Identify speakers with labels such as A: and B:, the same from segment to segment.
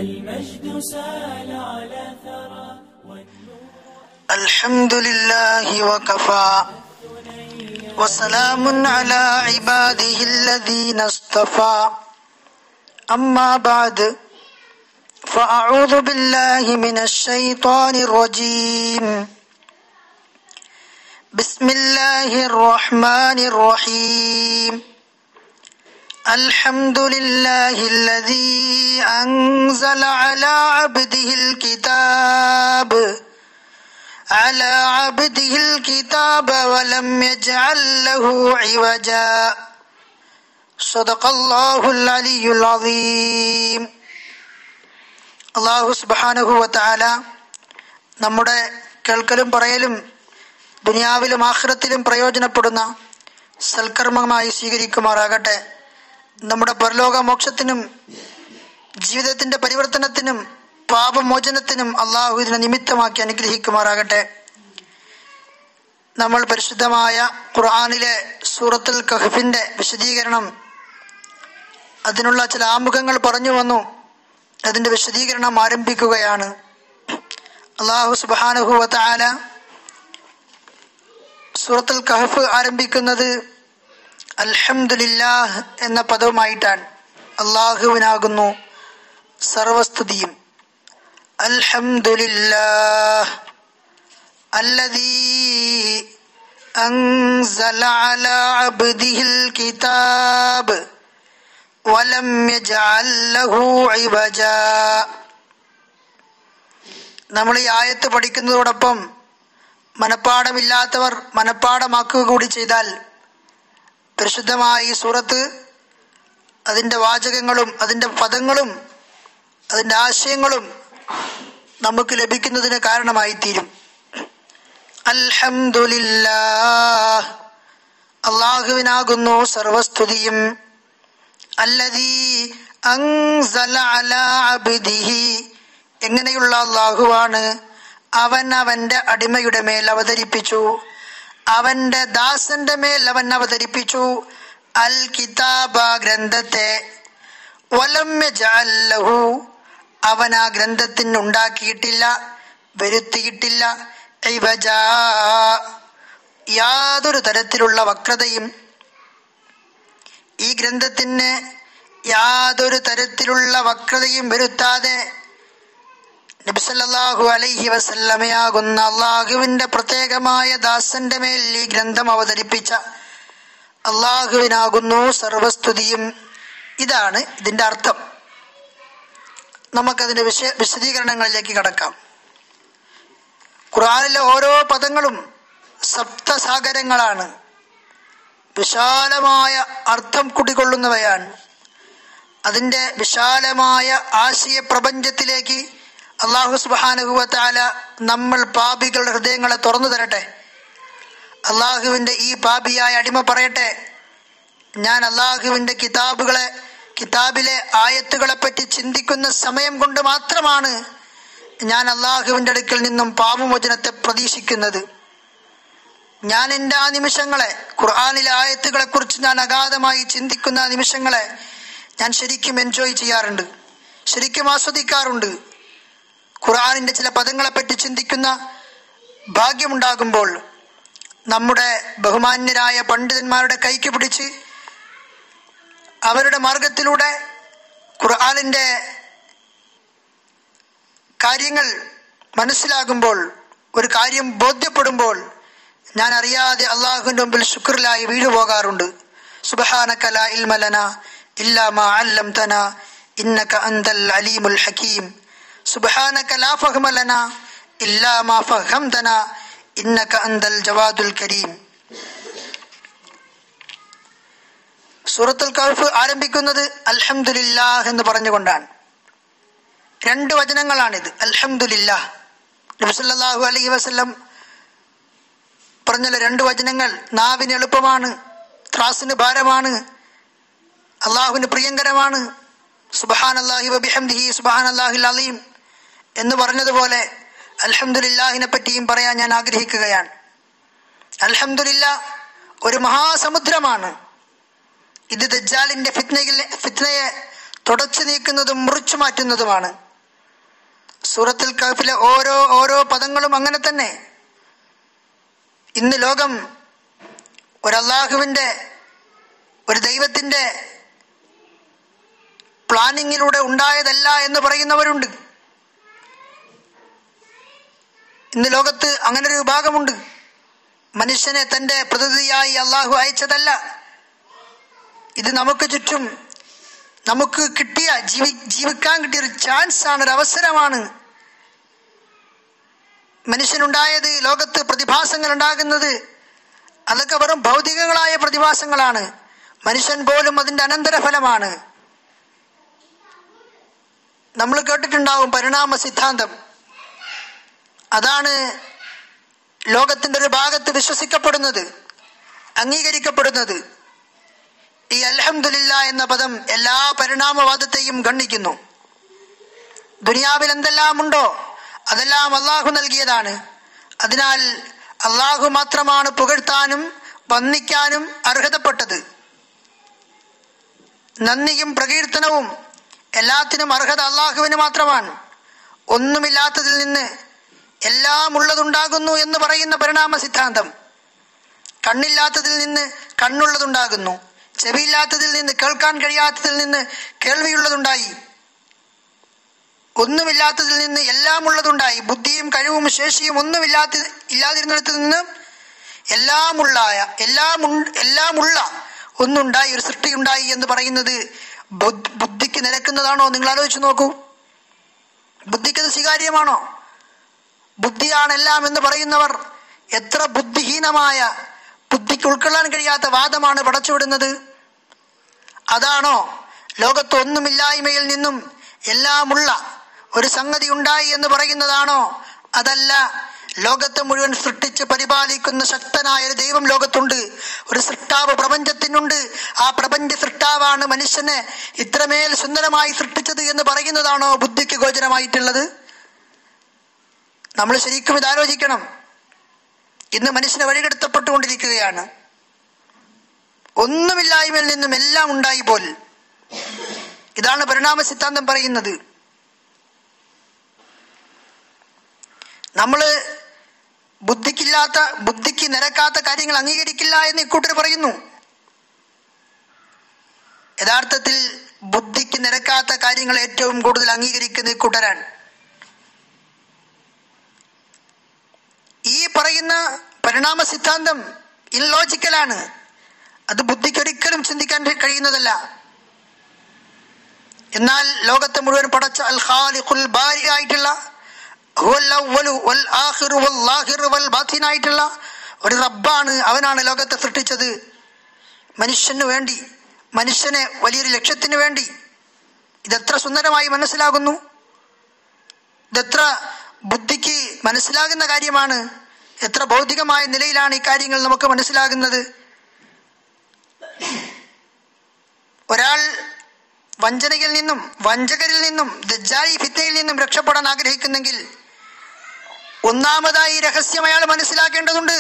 A: المجد سال على ثرى
B: الحمد لله وكفى وسلام على عباده الذين اصطفى أما بعد فأعوذ بالله من الشيطان الرجيم بسم الله الرحمن الرحيم الحمد لله الذي أنزل على عبده الكتاب على عبده الكتاب ولم يجعل له عوجا صدق الله العلي العظيم അള്ളാഹു സുബാനഹു വത്താല നമ്മുടെ കേൾക്കലും പറയലും ദുനിയാവിലും ആഖിറത്തിലും പ്രയോജനപ്പെടുന്ന സൽക്കർമ്മമായി സ്വീകരിക്കുമാറാകട്ടെ നമ്മുടെ പരലോക മോക്ഷത്തിനും ജീവിതത്തിന്റെ പരിവർത്തനത്തിനും പാപമോചനത്തിനും അള്ളാഹു ഇതിനെ നിമിത്തമാക്കി അനുഗ്രഹിക്കുമാറാകട്ടെ നമ്മൾ പരിശുദ്ധമായ ഖുർആാനിലെ സൂറത്തുൽ കഹഫിന്റെ വിശദീകരണം അതിനുള്ള ചില ആമുഖങ്ങൾ പറഞ്ഞു വന്നു അതിന്റെ വിശദീകരണം ആരംഭിക്കുകയാണ് അള്ളാഹു സുബാനുഹുവല സൂറത്തുൽ കഹഫ് ആരംഭിക്കുന്നത് അൽഹംദുലില്ലാഹ് എന്ന പദവുമായിട്ടാണ് അള്ളാഹുവിനാകുന്നു സർവസ്തുതിയും അൽഹംദുലില്ലാഹ് الذي أنزل على عبده الكتاب ولم يجعل له عوجا നമ്മൾ ഈ ആയത്ത് പഠിക്കുന്നതോടൊപ്പം മനപ്പാടമില്ലാത്തവർ മനപ്പാടമാക്കുക കൂടി ചെയ്താൽ പരിശുദ്ധമായ ഈ സൂറത്ത് അതിൻ്റെ വാചകങ്ങളും അതിൻ്റെ പദങ്ങളും അതിൻ്റെ ആശയങ്ങളും നമുക്ക് ലഭിക്കുന്നതിന് കാരണമായി തീരും അൽഹംദുലില്ലാ അള്ളാഹുവിനാകുന്നു സർവസ്തുതിയും അല്ലതീ അൻസല അലാ അബ്ദിഹി എങ്ങനെയുള്ള അള്ളാഹുവാണ് അവൻ അവന്റെ അടിമയുടെ മേൽ അവതരിപ്പിച്ചു അവന്റെ ദാസന്റെ മേൽ അവൻ അവതരിപ്പിച്ചു അൽ കിതാബ ഗ്രന്ഥത്തെ വലമ്യ ജഅല്ലഹു അവൻ ആ ഗ്രന്ഥത്തിന് ഉണ്ടാക്കിയിട്ടില്ല വരുത്തിയിട്ടില്ല ഇവജാ യാതൊരു തരത്തിലുള്ള വക്രതയും ഈ ഗ്രന്ഥത്തിന് യാതൊരു തരത്തിലുള്ള വക്രതയും വരുത്താതെ നബിസല്ലാഹു അലൈഹി വസല്ലമയാകുന്ന അള്ളാഹുവിന്റെ പ്രത്യേകമായ ദാസന്റെ മേൽ ഈ ഗ്രന്ഥം അവതരിപ്പിച്ച അള്ളാഹുവിനാകുന്നു സർവസ്തുതിയും ഇതാണ് ഇതിന്റെ അർത്ഥം നമുക്കതിന്റെ വിശ വിശദീകരണങ്ങളിലേക്ക് കടക്കാം ഖുറാനിലെ ഓരോ പദങ്ങളും സപ്തസാഗരങ്ങളാണ് വിശാലമായ അർത്ഥം കുടികൊള്ളുന്നവയാണ് അതിൻ്റെ വിശാലമായ ആശയ പ്രപഞ്ചത്തിലേക്ക് അള്ളാഹു സുബാനുഭവത്താല നമ്മൾ പാപികളുടെ ഹൃദയങ്ങളെ തുറന്നു തരട്ടെ അള്ളാഹുവിൻ്റെ ഈ പാപിയായ അടിമ പറയട്ടെ ഞാൻ അള്ളാഹുവിൻ്റെ കിതാബുകളെ കിതാബിലെ ആയത്തുകളെ പറ്റി ചിന്തിക്കുന്ന സമയം കൊണ്ട് മാത്രമാണ് ഞാൻ അള്ളാഹുവിൻ്റെ അടുക്കൽ നിന്നും പാപമോചനത്തെ പ്രതീക്ഷിക്കുന്നത് ഞാൻ എൻ്റെ ആ നിമിഷങ്ങളെ ഖുർആാനിലെ ആയത്തുകളെ കുറിച്ച് ഞാൻ അഗാധമായി ചിന്തിക്കുന്ന ആ നിമിഷങ്ങളെ ഞാൻ ശരിക്കും എൻജോയ് ചെയ്യാറുണ്ട് ശരിക്കും ആസ്വദിക്കാറുണ്ട് ഖുർആാനിൻ്റെ ചില പദങ്ങളെപ്പറ്റി ചിന്തിക്കുന്ന ഭാഗ്യമുണ്ടാകുമ്പോൾ നമ്മുടെ ബഹുമാന്യരായ പണ്ഡിതന്മാരുടെ കൈക്ക് പിടിച്ച് അവരുടെ മാർഗത്തിലൂടെ ഖുർആാനിൻ്റെ കാര്യങ്ങൾ മനസ്സിലാകുമ്പോൾ ഒരു കാര്യം ബോധ്യപ്പെടുമ്പോൾ ഞാൻ അറിയാതെ അള്ളാഹുവിൻ്റെ മുമ്പിൽ ശുക്രിലായി വീഴുപോകാറുണ്ട് സുബഹാനക്കല ഇൽമലന ഇല്ലാമ അല്ലം തന ഇന്നക അന്തൽ അലീമുൽ ഹക്കീം സുബഹാനക ലാ ഫഹ്മ ലന ഇല്ലാമ ഫഹം തന ഇന്നക അന്തൽ ജവാദുൽ കരീം സൂറത്തുൽ കൗഫ് ആരംഭിക്കുന്നത് അൽഹംദുലില്ലാഹ് എന്ന് പറഞ്ഞുകൊണ്ടാണ് രണ്ട് വചനങ്ങളാണിത് അൽഹംദുലില്ലാഹ് നബിസല്ലാഹു അലൈഹി വസല്ലം പറഞ്ഞല്ലോ രണ്ട് വചനങ്ങൾ നാവിന് എളുപ്പമാണ് ത്രാസിന് ഭാരമാണ് അള്ളാഹുവിന് പ്രിയങ്കരമാണ് സുബഹാൻ അള്ളാഹി വബിഹംദിഹി സുബഹാൻ അള്ളാഹുൽ അലീം എന്ന് പറഞ്ഞതുപോലെ അൽഹംദുലില്ലാഹിനെ പറ്റിയും പറയാൻ ഞാൻ ആഗ്രഹിക്കുകയാണ് അൽഹംദുലില്ല ഒരു മഹാസമുദ്രമാണ് ഇത് ദജ്ജാലിന്റെ ഫിത്നയിൽ ഫിത്നയെ തുടച്ചു നീക്കുന്നതും മുറിച്ചു മാറ്റുന്നതുമാണ് സൂറത്തിൽ കഹഫിലെ ഓരോ ഓരോ പദങ്ങളും അങ്ങനെ തന്നെ ഇന്ന് ലോകം ഒരു അള്ളാഹുവിൻ്റെ ഒരു ദൈവത്തിൻ്റെ പ്ലാനിങ്ങിലൂടെ ഉണ്ടായതല്ല എന്ന് പറയുന്നവരുണ്ട് ഇന്ന് ലോകത്ത് അങ്ങനെ ഒരു വിഭാഗമുണ്ട് മനുഷ്യനെ തൻ്റെ പ്രതിനിധിയായി അള്ളാഹു അയച്ചതല്ല ഇത് നമുക്ക് ചുറ്റും നമുക്ക് കിട്ടിയ ജീവി ജീവിക്കാൻ കിട്ടിയ ഒരു ചാൻസ് ആണ് ഒരു അവസരമാണ് മനുഷ്യനുണ്ടായത് ലോകത്ത് പ്രതിഭാസങ്ങൾ ഉണ്ടാകുന്നത് അതൊക്കെ വെറും ഭൗതികങ്ങളായ പ്രതിഭാസങ്ങളാണ് മനുഷ്യൻ പോലും അതിൻ്റെ അനന്തരഫലമാണ് നമ്മൾ കേട്ടിട്ടുണ്ടാവും പരിണാമ സിദ്ധാന്തം അതാണ് ലോകത്തിൻ്റെ ഒരു ഭാഗത്ത് വിശ്വസിക്കപ്പെടുന്നത് അംഗീകരിക്കപ്പെടുന്നത് ഈ അൽഹംദുലില്ല എന്ന പദം എല്ലാ പരിണാമവാദത്തെയും ഗണ്ണിക്കുന്നു ദുനിയാവിൽ എന്തെല്ലാം ഉണ്ടോ അതെല്ലാം അള്ളാഹു നൽകിയതാണ് അതിനാൽ അള്ളാഹു മാത്രമാണ് പുകഴ്ത്താനും വന്ദിക്കാനും അർഹതപ്പെട്ടത് നന്ദിയും പ്രകീർത്തനവും എല്ലാത്തിനും അർഹത അള്ളാഹുവിന് മാത്രമാണ് ഒന്നുമില്ലാത്തതിൽ നിന്ന് എല്ലാം ഉള്ളതുണ്ടാകുന്നു എന്ന് പറയുന്ന പരിണാമ സിദ്ധാന്തം കണ്ണില്ലാത്തതിൽ നിന്ന് കണ്ണുള്ളതുണ്ടാകുന്നു ചെവിയില്ലാത്തതിൽ നിന്ന് കേൾക്കാൻ കഴിയാത്തതിൽ നിന്ന് കേൾവിയുള്ളതുണ്ടായി ഒന്നുമില്ലാത്തതിൽ നിന്ന് എല്ലാം ഉള്ളതുണ്ടായി ബുദ്ധിയും കഴിവും ശേഷിയും ഒന്നുമില്ലാത്ത ഇല്ലാതിരുന്നിടത്ത് നിന്ന് എല്ലാമുള്ളായ എല്ലാം ഉൺ- എല്ലാമുള്ള ഒന്നുണ്ടായി ഒരു സൃഷ്ടിയുണ്ടായി എന്ന് പറയുന്നത് ബുദ്ധ- ബുദ്ധിക്ക് നിരക്കുന്നതാണോ നിങ്ങൾ ആലോചിച്ച് നോക്കൂ ബുദ്ധിക്കത് സ്വീകാര്യമാണോ ബുദ്ധിയാണ് എല്ലാം എന്ന് പറയുന്നവർ എത്ര ബുദ്ധിഹീനമായ ബുദ്ധിക്ക് ഉൾക്കൊള്ളാൻ കഴിയാത്ത വാദമാണ് പടച്ചുവിടുന്നത് അതാണോ ലോകത്ത് ഒന്നുമില്ലായ്മയിൽ നിന്നും എല്ലാമുള്ള ഒരു സംഗതി ഉണ്ടായി എന്ന് പറയുന്നതാണോ അതല്ല ലോകത്തെ മുഴുവൻ സൃഷ്ടിച്ച് പരിപാലിക്കുന്ന ശക്തനായ ഒരു ദൈവം ലോകത്തുണ്ട് ഒരു സൃഷ്ടാവ് പ്രപഞ്ചത്തിനുണ്ട് ആ പ്രപഞ്ച സൃഷ്ടാവാണ് മനുഷ്യനെ ഇത്രമേൽ സുന്ദരമായി സൃഷ്ടിച്ചത് എന്ന് പറയുന്നതാണോ ബുദ്ധിക്ക് ഗോചരമായിട്ടുള്ളത് നമ്മൾ ശരിക്കും ഇത് ആലോചിക്കണം ഇന്ന് മനുഷ്യനെ വഴികെടുത്തപ്പെട്ടുകൊണ്ടിരിക്കുകയാണ് ഒന്നുമില്ലായ്മയിൽ നിന്നും എല്ലാം ഉണ്ടായി പോൽ ഇതാണ് പരിണാമ സിദ്ധാന്തം പറയുന്നത് നമ്മൾ ബുദ്ധിക്കില്ലാത്ത ബുദ്ധിക്ക് നിരക്കാത്ത കാര്യങ്ങൾ അംഗീകരിക്കില്ല എന്ന് ഇക്കൂട്ടർ പറയുന്നു യഥാർത്ഥത്തിൽ ബുദ്ധിക്ക് നിരക്കാത്ത കാര്യങ്ങൾ ഏറ്റവും കൂടുതൽ അംഗീകരിക്കുന്ന ഇക്കൂട്ടരാണ് ഈ പറയുന്ന പരിണാമ സിദ്ധാന്തം ഇൻലോജിക്കലാണ് അത് ബുദ്ധിക്ക് ഒരിക്കലും ചിന്തിക്കാൻ കഴിയുന്നതല്ല എന്നാൽ ലോകത്തെ മുഴുവൻ പടച്ച അൽ ഖാലിഖുൽ ബാരി ആയിട്ടുള്ള ഹുവൽ അവ്വലു വൽ ആഖിറു വൽ ലാഹിറു വൽ ബാത്തിൻ ആയിട്ടുള്ള ഒരു റബ്ബാണ് അവനാണ് ലോകത്തെ സൃഷ്ടിച്ചത് മനുഷ്യന് വേണ്ടി മനുഷ്യനെ വലിയൊരു ലക്ഷ്യത്തിന് വേണ്ടി ഇതെത്ര സുന്ദരമായി മനസ്സിലാകുന്നു ഇതെത്ര ബുദ്ധിക്ക് മനസ്സിലാകുന്ന കാര്യമാണ് എത്ര ഭൗതികമായ നിലയിലാണ് ഈ കാര്യങ്ങൾ നമുക്ക് മനസ്സിലാകുന്നത് ഒരാൾ വഞ്ചനയിൽ നിന്നും വഞ്ചകരിൽ നിന്നും ദജ്ജാലി ഫിത്തയിൽ നിന്നും രക്ഷപ്പെടാൻ ആഗ്രഹിക്കുന്നെങ്കിൽ ഒന്നാമതായി ഈ രഹസ്യം അയാൾ മനസ്സിലാക്കേണ്ടതുണ്ട്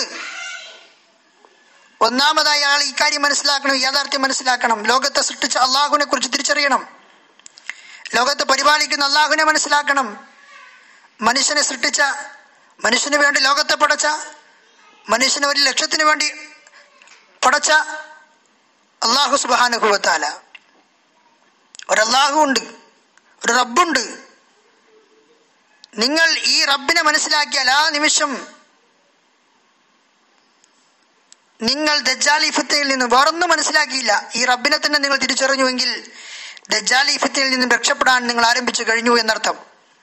B: ഒന്നാമതായി അയാൾ ഈ കാര്യം മനസ്സിലാക്കണം ഈ യാഥാർത്ഥ്യം മനസ്സിലാക്കണം ലോകത്തെ സൃഷ്ടിച്ച അള്ളാഹുവിനെ കുറിച്ച് തിരിച്ചറിയണം ലോകത്തെ പരിപാലിക്കുന്ന അള്ളാഹുവിനെ മനസ്സിലാക്കണം മനുഷ്യനെ സൃഷ്ടിച്ച മനുഷ്യന് വേണ്ടി ലോകത്തെ പടച്ച മനുഷ്യന് ഒരു ലക്ഷ്യത്തിന് വേണ്ടി പടച്ച അള്ളാഹു സുബാനുഭവത്താല ഒരു അള്ളാഹു ഉണ്ട് ഒരു റബ്ബുണ്ട് നിങ്ങൾ ഈ റബ്ബിനെ മനസ്സിലാക്കിയാൽ ആ നിമിഷം നിങ്ങൾ ദജ്ജാലിഫത്തയിൽ നിന്ന് വേറൊന്നും മനസ്സിലാക്കിയില്ല ഈ റബ്ബിനെ തന്നെ നിങ്ങൾ തിരിച്ചറിഞ്ഞുവെങ്കിൽ ദജ്ജാലിഫത്തയിൽ നിന്നും രക്ഷപ്പെടാൻ നിങ്ങൾ ആരംഭിച്ചു കഴിഞ്ഞു എന്നർത്ഥം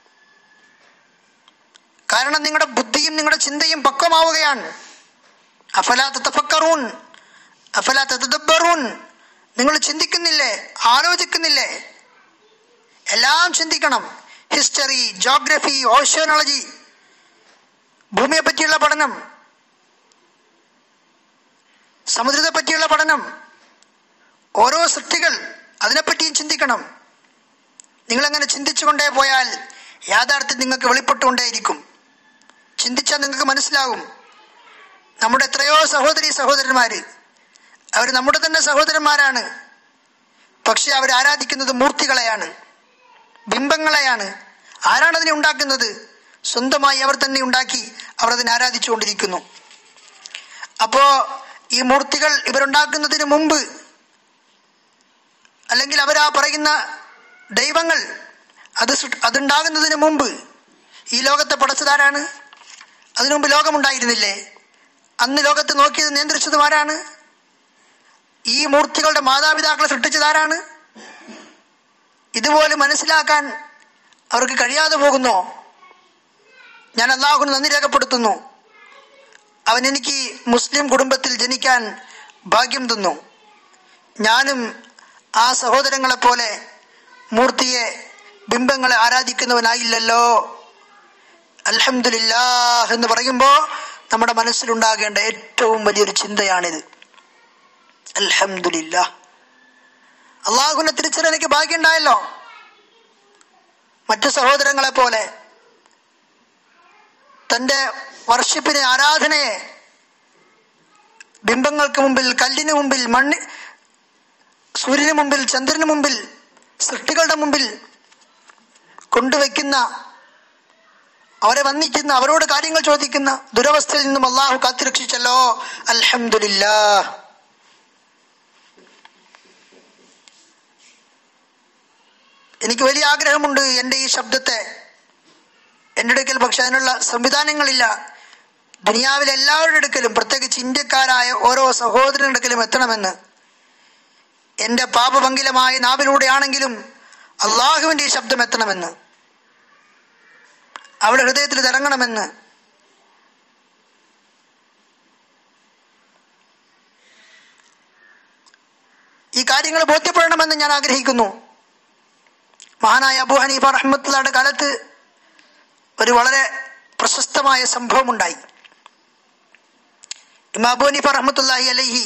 B: കാരണം നിങ്ങളുടെ ബുദ്ധിയും നിങ്ങളുടെ ചിന്തയും പക്വമാവുകയാണ് അഫലാ തഫക്കറൂൻ അഫലാ തദബ്ബറൂൻ നിങ്ങൾ ചിന്തിക്കുന്നില്ലേ ആലോചിക്കുന്നില്ലേ എല്ലാം ചിന്തിക്കണം ഹിസ്റ്ററി ജോഗ്രഫി ഓഷ്യോണോളജി ഭൂമിയെ പറ്റിയുള്ള പഠനം സമുദ്രത്തെ പറ്റിയുള്ള പഠനം ഓരോ സൃഷ്ടികൾ അതിനെപ്പറ്റിയും ചിന്തിക്കണം നിങ്ങളങ്ങനെ ചിന്തിച്ചുകൊണ്ടേ പോയാൽ യാഥാർത്ഥ്യം നിങ്ങൾക്ക് വെളിപ്പെട്ടുകൊണ്ടേയിരിക്കും ചിന്തിച്ചാൽ നിങ്ങൾക്ക് മനസ്സിലാകും നമ്മുടെ എത്രയോ സഹോദരി സഹോദരന്മാർ അവർ നമ്മുടെ തന്നെ സഹോദരന്മാരാണ് പക്ഷെ അവർ ആരാധിക്കുന്നത് മൂർത്തികളെയാണ് ബിംബങ്ങളെയാണ് ആരാണ് അതിനെ ഉണ്ടാക്കുന്നത് സ്വന്തമായി അവർ തന്നെ ഉണ്ടാക്കി അവർ അതിനെ ആരാധിച്ചുകൊണ്ടിരിക്കുന്നു അപ്പോ ഈ മൂർത്തികൾ ഇവരുണ്ടാക്കുന്നതിന് മുമ്പ് അല്ലെങ്കിൽ അവരാ പറയുന്ന ദൈവങ്ങൾ അത് സൃ- അതുണ്ടാകുന്നതിന് മുമ്പ് ഈ ലോകത്തെ പടച്ചതാരാണ് അതിനു മുമ്പ് ലോകമുണ്ടായിരുന്നില്ലേ അന്ന് ലോകത്തെ നോക്കിയത് നിയന്ത്രിച്ചതും ആരാണ് ഈ മൂർത്തികളുടെ മാതാപിതാക്കളെ സൃഷ്ടിച്ചതാരാണ് ഇതുപോലെ മനസ്സിലാക്കാൻ അവർക്ക് കഴിയാതെ പോകുന്നോ ഞാൻ അള്ളാഹുന് നന്ദി രേഖപ്പെടുത്തുന്നു അവൻ എനിക്ക് മുസ്ലിം കുടുംബത്തിൽ ജനിക്കാൻ ഭാഗ്യം തന്നു ഞാനും ആ സഹോദരങ്ങളെ പോലെ മൂർത്തിയെ ബിംബങ്ങളെ ആരാധിക്കുന്നവനായില്ലല്ലോ അൽഹംദുലില്ലാ എന്ന് പറയുമ്പോൾ നമ്മുടെ മനസ്സിലുണ്ടാകേണ്ട ഏറ്റവും വലിയൊരു ചിന്തയാണിത് അൽഹംദുലില്ലാ അള്ളാഹുവിനെ തിരിച്ചറിയാൻ എനിക്ക് ഭാഗ്യമുണ്ടായല്ലോ മറ്റു സഹോദരങ്ങളെ പോലെ തൻ്റെ വർഷിപ്പിനെ ആരാധനയെ ബിംബങ്ങൾക്ക് മുമ്പിൽ കല്ലിന് മുമ്പിൽ മണ്ണ് സൂര്യന് മുമ്പിൽ ചന്ദ്രന് മുമ്പിൽ സൃഷ്ടികളുടെ മുമ്പിൽ കൊണ്ടുവയ്ക്കുന്ന അവരെ വന്നിക്കുന്ന അവരോട് കാര്യങ്ങൾ ചോദിക്കുന്ന ദുരവസ്ഥയിൽ നിന്നും അള്ളാഹു കാത്തിരക്ഷിച്ചല്ലോ അൽഹംദുലില്ലാ എനിക്ക് വലിയ ആഗ്രഹമുണ്ട് എൻ്റെ ഈ ശബ്ദത്തെ എൻ്റെ അടുക്കൽ പക്ഷെ അതിനുള്ള സംവിധാനങ്ങളില്ല ദുനിയാവിലെ എല്ലാവരുടെ അടുക്കലും പ്രത്യേകിച്ച് ഇന്ത്യക്കാരായ ഓരോ സഹോദരന്റെ അടുക്കലും എത്തണമെന്ന് എൻ്റെ പാപഭംഗിലമായ നാവിലൂടെയാണെങ്കിലും അള്ളാഹുവിൻ്റെ ഈ ശബ്ദം എത്തണമെന്ന് അവരുടെ ഹൃദയത്തിൽ ഇത് ഇറങ്ങണമെന്ന് ഈ കാര്യങ്ങൾ ബോധ്യപ്പെടണമെന്ന് ഞാൻ ആഗ്രഹിക്കുന്നു മഹാനായ അബു ഹനീഫ റഹ്മത്തുള്ളയുടെ കാലത്ത് ഒരു വളരെ പ്രശസ്തമായ സംഭവം ഉണ്ടായി ഇമാം അബു ഹനീഫ റഹ്മത്തുള്ളാഹി അലൈഹി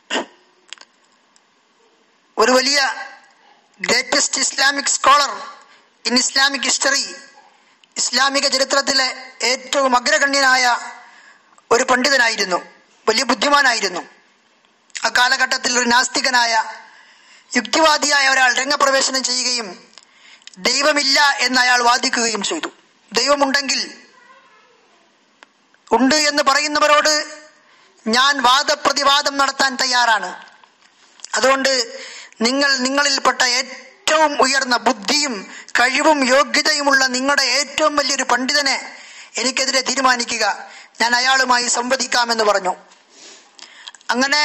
B: ഒരു വലിയ greatest Islamic scholar in Islamic history ഇസ്ലാമിക ചരിത്രത്തിലെ ഏറ്റവും അഗ്രഗണ്യനായ ഒരു പണ്ഡിതനായിരുന്നു വലിയ ബുദ്ധിമാനായിരുന്നു ആ കാലഘട്ടത്തിൽ ഒരു നാസ്തികനായ യുക്തിവാദിയായ ഒരാൾ രംഗപ്രവേശനം ചെയ്യുകയും ദൈവമില്ല എന്ന് അയാൾ വാദിക്കുകയും ചെയ്തു ദൈവമുണ്ടെങ്കിൽ ഉണ്ട് എന്ന് പറയുന്നവരോട് ഞാൻ വാദപ്രതിവാദം നടത്താൻ തയ്യാറാണ് അതുകൊണ്ട് നിങ്ങൾ നിങ്ങളിൽപ്പെട്ട ഏറ്റവും ഉയർന്ന ബുദ്ധിയും കഴിവും യോഗ്യതയുമുള്ള നിങ്ങളുടെ ഏറ്റവും വലിയൊരു പണ്ഡിതനെ എനിക്കെതിരെ തീരുമാനിക്കുക ഞാൻ അയാളുമായി സംവദിക്കാമെന്ന് പറഞ്ഞു അങ്ങനെ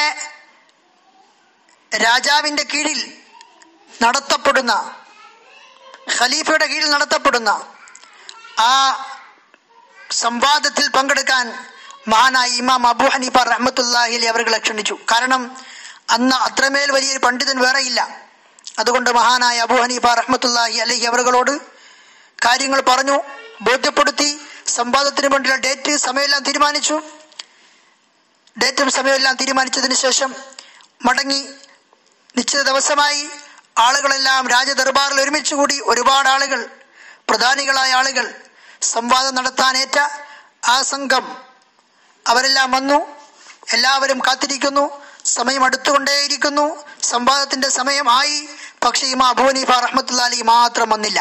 B: രാജാവിൻ്റെ കീഴിൽ നടത്തപ്പെടുന്ന ഖലീഫയുടെ കീഴിൽ നടത്തപ്പെടുന്ന ആ സംവാദത്തിൽ പങ്കെടുക്കാൻ മഹാനായ ഇമാം അബു ഹനീഫ റഹ്മത്തുല്ലാഹിലി അവരുകളെ ക്ഷണിച്ചു കാരണം അന്ന് അത്രമേൽ വലിയൊരു പണ്ഡിതൻ വേറെയില്ല അതുകൊണ്ട് മഹാനായ അബു ഹനീഫ റഹ്മത്തുല്ലാഹി അലഹി അവരുകളോട് കാര്യങ്ങൾ പറഞ്ഞു ബോധ്യപ്പെടുത്തി സംവാദത്തിന് വേണ്ടിയുള്ള ഡേറ്റ് സമയമെല്ലാം തീരുമാനിച്ചു ഡേറ്റും സമയമെല്ലാം തീരുമാനിച്ചതിന് ശേഷം മടങ്ങി നിശ്ചിത ദിവസമായി ആളുകളെല്ലാം രാജദർബാറിൽ ഒരുമിച്ച് കൂടി ഒരുപാട് ആളുകൾ പ്രധാനികളായ ആളുകൾ സംവാദം നടത്താനേറ്റ ആ സംഘം അവരെല്ലാം വന്നു എല്ലാവരും കാത്തിരിക്കുന്നു സമയം അടുത്തുകൊണ്ടേയിരിക്കുന്നു സംവാദത്തിന്റെ സമയമായി പക്ഷേ ഇമാ അബൂനീഫ റഹ്മത്തുല്ലാലി മാത്രം വന്നില്ല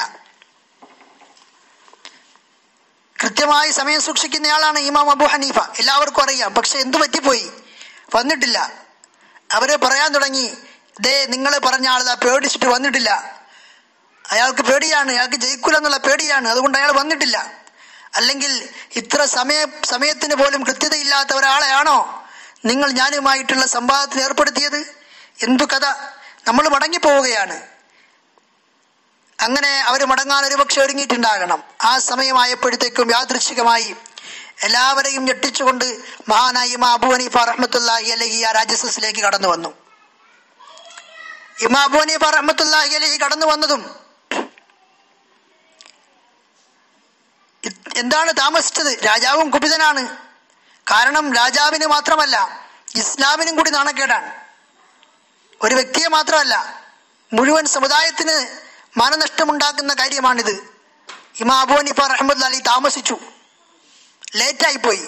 B: കൃത്യമായി സമയം സൂക്ഷിക്കുന്നയാളാണ് ഇമാം അബു ഹനീഫ എല്ലാവർക്കും അറിയാം പക്ഷെ എന്തു പറ്റിപ്പോയി വന്നിട്ടില്ല അവര് പറയാൻ തുടങ്ങി ദേ നിങ്ങൾ പറഞ്ഞ ആൾ പേടിച്ചിട്ട് വന്നിട്ടില്ല അയാൾക്ക് പേടിയാണ് അയാൾക്ക് ജയിക്കൂല എന്നുള്ള പേടിയാണ് അതുകൊണ്ട് അയാൾ വന്നിട്ടില്ല അല്ലെങ്കിൽ ഇത്ര സമയ സമയത്തിന് പോലും കൃത്യതയില്ലാത്ത ഒരാളെയാണോ നിങ്ങൾ ഞാനുമായിട്ടുള്ള സംവാദത്തിൽ ഏർപ്പെടുത്തിയത് എന്തു കഥ നമ്മൾ മടങ്ങിപ്പോവുകയാണ് അങ്ങനെ അവർ മടങ്ങാൻ ഒരുപക്ഷെ ഒരുങ്ങിയിട്ടുണ്ടാകണം ആ സമയമായപ്പോഴത്തേക്കും യാദൃച്ഛികമായി എല്ലാവരെയും ഞെട്ടിച്ചുകൊണ്ട് മഹാനായി ഇമാ അബു ഹനീഫ റഹ്മത്തുല്ലാഹി അലഹി ആ രാജസസിലേക്ക് കടന്നു വന്നു ഇമാ അബു ഹനീഫ റഹ്മത്തുല്ലാഹി അലഹി കടന്നു വന്നതും എന്താണ് താമസിച്ചത് രാജാവും കുപിതനാണ് കാരണം രാജാവിന് മാത്രമല്ല ഇസ്ലാമിനും കൂടി നാണക്കേടാണ് ഒരു വ്യക്തിയെ മാത്രമല്ല മുഴുവൻ സമുദായത്തിന് മാനനഷ്ടമുണ്ടാക്കുന്ന കാര്യമാണിത് ഇമാ അബു ഹനീഫ റഹ്മദ് അലി താമസിച്ചു ലേറ്റായി പോയി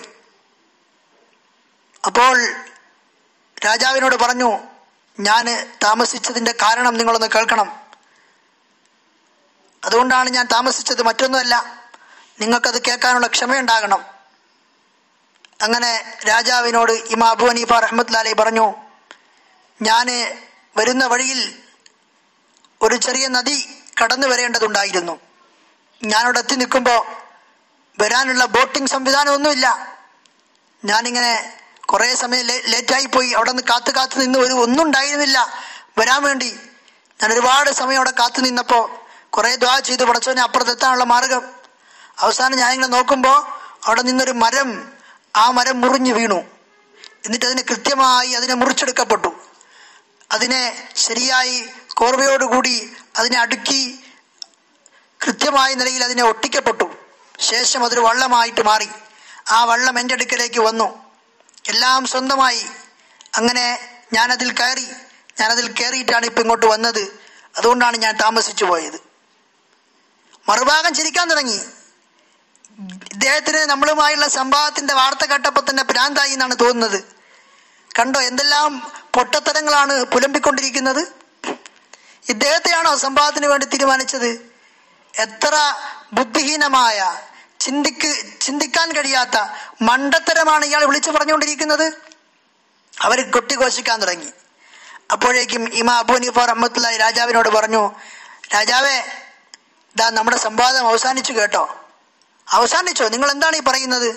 B: അപ്പോൾ രാജാവിനോട് പറഞ്ഞു ഞാൻ താമസിച്ചതിൻ്റെ കാരണം നിങ്ങളൊന്ന് കേൾക്കണം അതുകൊണ്ടാണ് ഞാൻ താമസിച്ചത് മറ്റൊന്നുമല്ല നിങ്ങൾക്കത് കേൾക്കാനുള്ള ക്ഷമയുണ്ടാകണം അങ്ങനെ രാജാവിനോട് ഇമാ അബു ഹനീഫ റഹ്മത്ലാലി പറഞ്ഞു ഞാൻ വരുന്ന വഴിയിൽ ഒരു ചെറിയ നദി കടന്നു വരേണ്ടതുണ്ടായിരുന്നു ഞാനവിടെ എത്തി നിൽക്കുമ്പോൾ വരാനുള്ള ബോട്ടിംഗ് സംവിധാനമൊന്നുമില്ല ഞാനിങ്ങനെ കുറേ സമയം ലേ- ലേറ്റായി പോയി അവിടെ നിന്ന് കാത്തു കാത്തു നിന്ന് ഒരു ഒന്നും ഉണ്ടായിരുന്നില്ല വരാൻ വേണ്ടി ഞാൻ ഒരുപാട് സമയം അവിടെ കാത്തു നിന്നപ്പോൾ കുറേ ദ്വാ ചെയ്ത് പടച്ചവനെ അപ്പുറത്തെത്താനുള്ള മാർഗം അവസാനം ഞാനിങ്ങനെ നോക്കുമ്പോൾ അവിടെ നിന്നൊരു മരം ആ മരം മുറിഞ്ഞു വീണു എന്നിട്ട് അതിനെ കൃത്യമായി അതിനെ മുറിച്ചെടുക്കപ്പെട്ടു അതിനെ ശരിയായി കോർവയോടുകൂടി അതിനെ അടുക്കി കൃത്യമായ നിലയിൽ അതിനെ ഒട്ടിക്കപ്പെട്ടു ശേഷം അതൊരു വള്ളമായിട്ട് മാറി ആ വള്ളം എൻ്റെ അടുക്കലേക്ക് വന്നു എല്ലാം സ്വന്തമായി അങ്ങനെ ഞാനതിൽ കയറി ഞാനതിൽ കയറിയിട്ടാണ് ഇപ്പം ഇങ്ങോട്ട് വന്നത് അതുകൊണ്ടാണ് ഞാൻ താമസിച്ചു പോയത് മറുഭാഗം ചിരിക്കാൻ തുടങ്ങി ഇദ്ദേഹത്തിന് നമ്മളുമായുള്ള സംഭവത്തിന്റെ വാർത്ത കേട്ടപ്പോൾ തന്നെ ഭ്രാന്തായി എന്നാണ് തോന്നുന്നത് കണ്ടോ എന്തെല്ലാം പൊട്ടത്തരങ്ങളാണ് പുലമ്പിക്കൊണ്ടിരിക്കുന്നത് ഇദ്ദേഹത്തെയാണോ സംഭവത്തിന് വേണ്ടി തീരുമാനിച്ചത് എത്ര ബുദ്ധിഹീനമായ ചിന്തിക്ക് ചിന്തിക്കാൻ കഴിയാത്ത മണ്ടത്തരമാണ് ഇയാൾ വിളിച്ചു പറഞ്ഞുകൊണ്ടിരിക്കുന്നത് അവർ കൊട്ടിഘോഷിക്കാൻ തുടങ്ങി അപ്പോഴേക്കും ഇമാ അബു ഹനീഫ റഹ്മത്തുള്ളാഹി രാജാവിനോട് പറഞ്ഞു രാജാവേ ഇതാ നമ്മുടെ സംവാദം അവസാനിച്ചു കേട്ടോ അവസാനിച്ചോ നിങ്ങൾ എന്താണ് ഈ പറയുന്നത്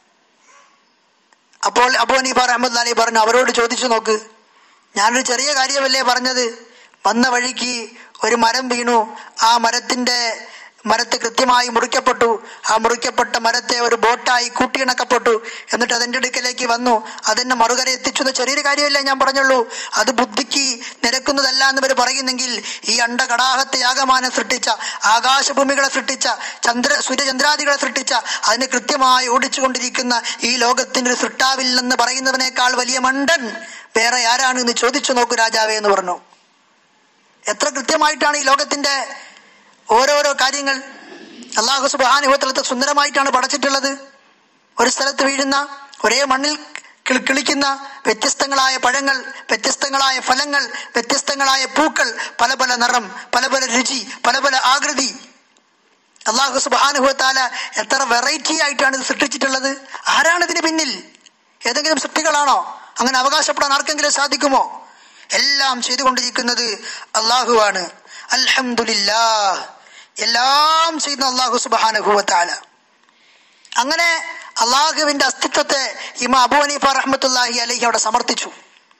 B: അപ്പോൾ അബു ഹനീഫ റഹ്മത്തുള്ളാഹി പറഞ്ഞു അവരോട് ചോദിച്ചു നോക്ക് ഞാനൊരു ചെറിയ കാര്യമല്ലേ പറഞ്ഞത് വന്ന വഴിക്ക് ഒരു മരം വീണു ആ മരത്തിന്റെ മരത്തെ കൃത്യമായി മുറിക്കപ്പെട്ടു ആ മുറിക്കപ്പെട്ട മരത്തെ ഒരു ബോട്ടായി കൂട്ടിയിണക്കപ്പെട്ടു എന്നിട്ട് അതിൻ്റെ അടുക്കലേക്ക് വന്നു അതെന്നെ മറുകര എത്തിച്ചു എന്ന ചെറിയൊരു കാര്യമല്ലേ ഞാൻ പറഞ്ഞുള്ളൂ അത് ബുദ്ധിക്ക് നിരക്കുന്നതല്ല എന്ന് ഇവർ പറയുന്നെങ്കിൽ ഈ അണ്ടകടാഹത്തെ യാഗമാനം സൃഷ്ടിച്ച ആകാശഭൂമികളെ സൃഷ്ടിച്ച ചന്ദ്ര സൂര്യചന്ദ്രാദികളെ സൃഷ്ടിച്ച അതിനെ കൃത്യമായി ഓടിച്ചുകൊണ്ടിരിക്കുന്ന ഈ ലോകത്തിന്റെ ഒരു സൃഷ്ടാവില്ലെന്ന് പറയുന്നവനേക്കാൾ വലിയ മണ്ടൻ വേറെ ആരാണ് എന്ന് ചോദിച്ചു നോക്കൂ രാജാവേ എന്ന് പറഞ്ഞു എത്ര കൃത്യമായിട്ടാണ് ഈ ലോകത്തിന്റെ ഓരോരോ കാര്യങ്ങൾ അള്ളാഹു സുബാനുഭവത്തിലത്തെ സുന്ദരമായിട്ടാണ് പടച്ചിട്ടുള്ളത് ഒരു സ്ഥലത്ത് വീഴുന്ന ഒരേ മണ്ണിൽ കിളി- കിളിക്കുന്ന വ്യത്യസ്തങ്ങളായ പഴങ്ങൾ വ്യത്യസ്തങ്ങളായ ഫലങ്ങൾ വ്യത്യസ്തങ്ങളായ പൂക്കൾ പല പല നിറം പല പല രുചി പല പല ആകൃതി അള്ളാഹു സുബാനുഭവത്താല എത്ര വെറൈറ്റി ആയിട്ടാണ് ഇത് സൃഷ്ടിച്ചിട്ടുള്ളത് ആരാണ് ഇതിന് പിന്നിൽ ഏതെങ്കിലും സൃഷ്ടികളാണോ അങ്ങനെ അവകാശപ്പെടാൻ ആർക്കെങ്കിലും സാധിക്കുമോ എല്ലാം ചെയ്തുകൊണ്ടിരിക്കുന്നത് അള്ളാഹുവാണ് അൽഹംദുലില്ലാ എല്ലാം ചെയ്യുന്ന അള്ളാഹു സുബാനുഭവത്താല അങ്ങനെ അള്ളാഹുവിന്റെ അസ്തിത്വത്തെ ഇമ അബു ഹനീഫ റഹ്മത്തുല്ലാഹി അലൈഹി അവിടെ സമർത്ഥിച്ചു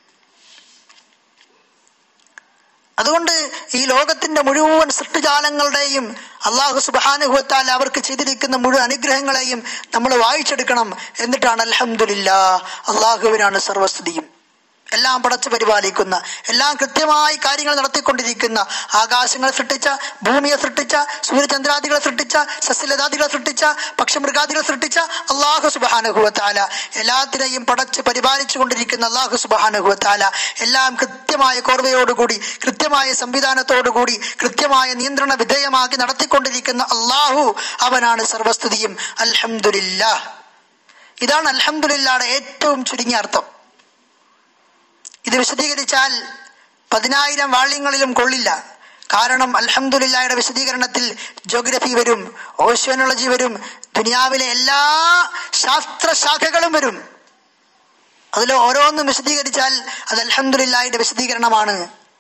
B: അതുകൊണ്ട് ഈ ലോകത്തിന്റെ മുഴുവൻ സൃഷ്ടിജാലങ്ങളുടെയും അള്ളാഹു സുബാനുഭവത്താൽ അവർക്ക് ചെയ്തിരിക്കുന്ന മുഴുവൻ അനുഗ്രഹങ്ങളെയും നമ്മൾ വായിച്ചെടുക്കണം എന്നിട്ടാണ് അൽഹംദുലില്ലാ അള്ളാഹുവിനാണ് സർവസ്തുതിയും എല്ലാം പടച്ചു പരിപാലിക്കുന്ന എല്ലാം കൃത്യമായി കാര്യങ്ങൾ നടത്തിക്കൊണ്ടിരിക്കുന്ന ആകാശങ്ങളെ സൃഷ്ടിച്ച ഭൂമിയെ സൃഷ്ടിച്ച സൂര്യചന്ദ്രാദികളെ സൃഷ്ടിച്ച സസ്യലതാദികളെ സൃഷ്ടിച്ച പക്ഷമൃഗാദികളെ സൃഷ്ടിച്ച അള്ളാഹു സുബാനുഭവത്താല എല്ലാത്തിനെയും പടച്ച് പരിപാലിച്ചു കൊണ്ടിരിക്കുന്ന അള്ളാഹു സുബാനുഭവത്താല എല്ലാം കൃത്യമായ കോർവയോടുകൂടി കൃത്യമായ സംവിധാനത്തോടുകൂടി കൃത്യമായ നിയന്ത്രണ വിധേയമാക്കി നടത്തിക്കൊണ്ടിരിക്കുന്ന അള്ളാഹു അവനാണ് സർവസ്തുതിയും അൽഹംദുലില്ലാ ഇതാണ് അൽഹംദുലില്ലാടെ ഏറ്റവും ചുരുങ്ങിയ അർത്ഥം ഇത് വിശദീകരിച്ചാൽ പതിനായിരം വാള്യങ്ങളിലും കൊള്ളില്ല കാരണം അൽഹംദുലില്ലായുടെ വിശദീകരണത്തിൽ ജോഗ്രഫി വരും ഓഷ്യോനോളജി വരും ദുനിയാവിലെ എല്ലാ ശാസ്ത്രശാഖകളും വരും അതിൽ ഓരോന്നും വിശദീകരിച്ചാൽ അത് അൽഹംദുലില്ലായുടെ വിശദീകരണമാണ്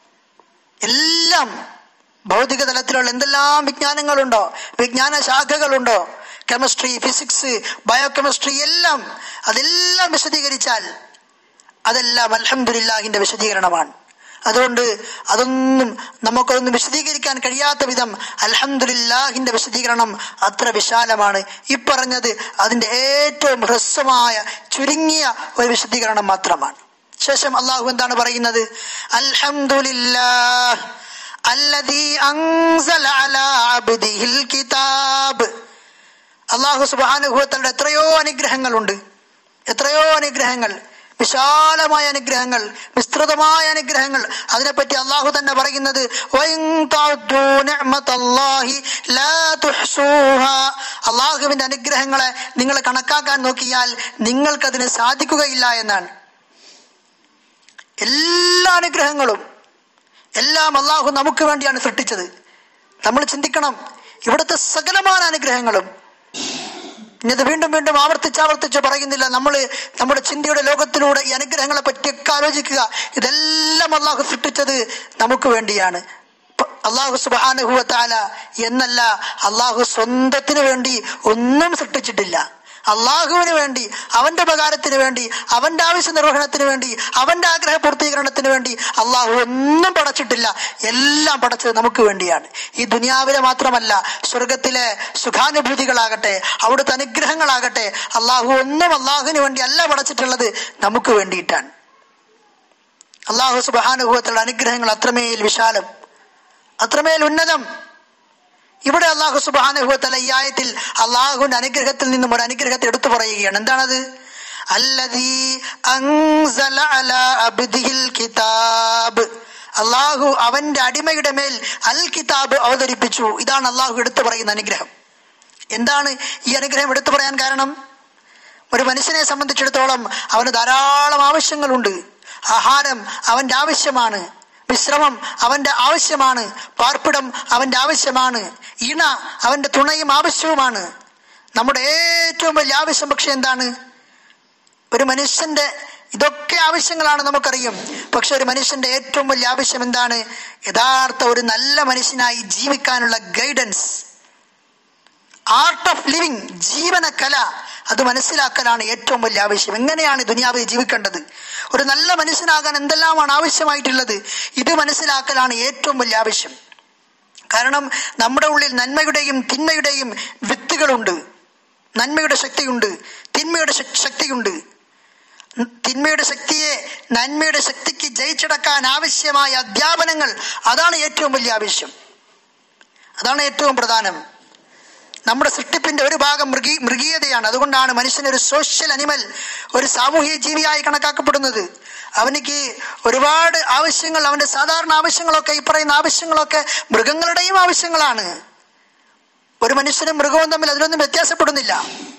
B: എല്ലാം ഭൗതിക തലത്തിലുള്ള എന്തെല്ലാം വിജ്ഞാനങ്ങളുണ്ടോ വിജ്ഞാന ശാഖകളുണ്ടോ കെമിസ്ട്രി ഫിസിക്സ് ബയോകെമിസ്ട്രി എല്ലാം അതെല്ലാം വിശദീകരിച്ചാൽ അതെല്ലാം അൽഹംദുലില്ലാഹിന്റെ വിശദീകരണമാണ് അതുകൊണ്ട് അതൊന്നും നമുക്കൊന്നും വിശദീകരിക്കാൻ കഴിയാത്ത വിധം അൽഹംദുലില്ലാഹിന്റെ വിശദീകരണം അത്ര വിശാലമാണ് ഈ പറഞ്ഞത് അതിന്റെ ഏറ്റവും ഹ്രസ്വമായ ചുരുങ്ങിയ ഒരു വിശദീകരണം മാത്രമാണ് ശേഷം അള്ളാഹു എന്താണ് പറയുന്നത് അൽഹംദുലില്ലാഹ് അല്ലദീ അൻസല അലാ അബ്ദിഹിൽ കിതാബ് അള്ളാഹു സുബാനുഭവത്തിന്റെ എത്രയോ അനുഗ്രഹങ്ങളുണ്ട് എത്രയോ അനുഗ്രഹങ്ങൾ വിശാലമായ അനുഗ്രഹങ്ങൾ വിസ്തൃതമായ അനുഗ്രഹങ്ങൾ അതിനെപ്പറ്റി അള്ളാഹു തന്നെ പറയുന്നത് "വഇൻ തഅദ്ദൂ നിഅ്മതല്ലാഹി ലാ തുഹ്സൂഹാ." അള്ളാഹുവിന്റെ അനുഗ്രഹങ്ങളെ നിങ്ങൾ കണക്കാക്കാൻ നോക്കിയാൽ നിങ്ങൾക്കതിന് സാധിക്കുകയില്ല എന്നാണ് എല്ലാ അനുഗ്രഹങ്ങളും എല്ലാം അള്ളാഹു നമുക്ക് വേണ്ടിയാണ് സൃഷ്ടിച്ചത് നമ്മൾ ചിന്തിക്കണം ഇവിടുത്തെ സകലമായ അനുഗ്രഹങ്ങളും ഇന്നത് വീണ്ടും വീണ്ടും ആവർത്തിച്ച് ആവർത്തിച്ച് പറയുന്നില്ല നമ്മൾ നമ്മുടെ ചിന്തയുടെ ലോകത്തിലൂടെ ഈ അനുഗ്രഹങ്ങളെ പറ്റിയൊക്കെ ആലോചിക്കുക ഇതെല്ലാം അള്ളാഹു സൃഷ്ടിച്ചത് നമുക്ക് വേണ്ടിയാണ് പ- അള്ളാഹു സുബാനുഭവത്താല എന്നല്ല അള്ളാഹു സ്വന്തത്തിന് വേണ്ടി ഒന്നും സൃഷ്ടിച്ചിട്ടില്ല അള്ളാഹുവിന് വേണ്ടി അവന്റെ ഉപകാരത്തിന് വേണ്ടി അവന്റെ ആവശ്യ നിർവഹണത്തിന് വേണ്ടി അവന്റെ ആഗ്രഹ പൂർത്തീകരണത്തിന് വേണ്ടി അള്ളാഹു ഒന്നും പടച്ചിട്ടില്ല എല്ലാം പടച്ചത് നമുക്ക് വേണ്ടിയാണ് ഈ ദുനിയാവിലെ മാത്രമല്ല സ്വർഗത്തിലെ സുഖാനുഭൂതികളാകട്ടെ അവിടുത്തെ അനുഗ്രഹങ്ങളാകട്ടെ അള്ളാഹു ഒന്നും അള്ളാഹുവിന് വേണ്ടി അല്ല പടച്ചിട്ടുള്ളത് നമുക്ക് വേണ്ടിയിട്ടാണ് അള്ളാഹു സുബാനുഭവത്തിലുള്ള അനുഗ്രഹങ്ങൾ അത്രമേൽ വിശാലം അത്രമേൽ ഉന്നതം ഇവിടെ അള്ളാഹു സുബാനുഭവത്തല ഈ ആയത്തിൽ അള്ളാഹുവിന്റെ അനുഗ്രഹത്തിൽ നിന്നും ഒരു അനുഗ്രഹത്തെ എടുത്തു പറയുകയാണ് എന്താണത് അല്ലദീ അൻസല അലാ അബ്ദിഹിൽ കിതാബ് അള്ളാഹു അവന്റെ അടിമയുടെ മേൽ അൽ കിതാബ് അവതരിപ്പിച്ചു ഇതാണ് അള്ളാഹു എടുത്തു പറയുന്ന അനുഗ്രഹം എന്താണ് ഈ അനുഗ്രഹം എടുത്തു പറയാൻ കാരണം ഒരു മനുഷ്യനെ സംബന്ധിച്ചിടത്തോളം അവന് ധാരാളം ആവശ്യങ്ങളുണ്ട് ആഹാരം അവന്റെ ആവശ്യമാണ് വിശ്രമം അവന്റെ ആവശ്യമാണ് പാർപ്പിടം അവന്റെ ആവശ്യമാണ് ഇണ അവന്റെ തുണയും ആവശ്യവുമാണ് നമ്മുടെ ഏറ്റവും വലിയ ആവശ്യം പക്ഷെ എന്താണ് ഒരു മനുഷ്യന്റെ ഇതൊക്കെ ആവശ്യങ്ങളാണ് നമുക്കറിയാം പക്ഷെ ഒരു മനുഷ്യന്റെ ഏറ്റവും വലിയ ആവശ്യം എന്താണ് യഥാർത്ഥ ഒരു നല്ല മനുഷ്യനായി ജീവിക്കാനുള്ള ഗൈഡൻസ് ആർട്ട് ഓഫ് ലിവിങ് ജീവന കല അത് മനസ്സിലാക്കലാണ് ഏറ്റവും വലിയ ആവശ്യം എങ്ങനെയാണ് ദുനിയാവിൽ ജീവിക്കേണ്ടത് ഒരു നല്ല മനുഷ്യനാകാൻ എന്തെല്ലാമാണ് ആവശ്യമായിട്ടുള്ളത് ഇത് മനസ്സിലാക്കലാണ് ഏറ്റവും വലിയ ആവശ്യം കാരണം നമ്മുടെ ഉള്ളിൽ നന്മയുടെയും തിന്മയുടെയും വിത്തുകളുണ്ട് നന്മയുടെ ശക്തിയുണ്ട് തിന്മയുടെ ശക്- ശക്തിയുണ്ട് തിന്മയുടെ ശക്തിയെ നന്മയുടെ ശക്തിക്ക് ജയിച്ചടക്കാൻ ആവശ്യമായ അധ്യാപനങ്ങൾ അതാണ് ഏറ്റവും വലിയ ആവശ്യം അതാണ് ഏറ്റവും പ്രധാനം നമ്മുടെ സൃഷ്ടിപ്പിന്റെ ഒരു ഭാഗം മൃഗീ മൃഗീയതയാണ് അതുകൊണ്ടാണ് മനുഷ്യൻ ഒരു സോഷ്യൽ അനിമൽ ഒരു സാമൂഹിക ജീവിയായി കണക്കാക്കപ്പെടുന്നത് അവനിക്ക് ഒരുപാട് ആവശ്യങ്ങൾ അവന്റെ സാധാരണ ആവശ്യങ്ങളൊക്കെ ഈ പറയുന്ന ആവശ്യങ്ങളൊക്കെ മൃഗങ്ങളുടെയും ആവശ്യങ്ങളാണ് ഒരു മനുഷ്യനും മൃഗവും തമ്മിൽ അതിലൊന്നും വ്യത്യാസപ്പെടുന്നില്ല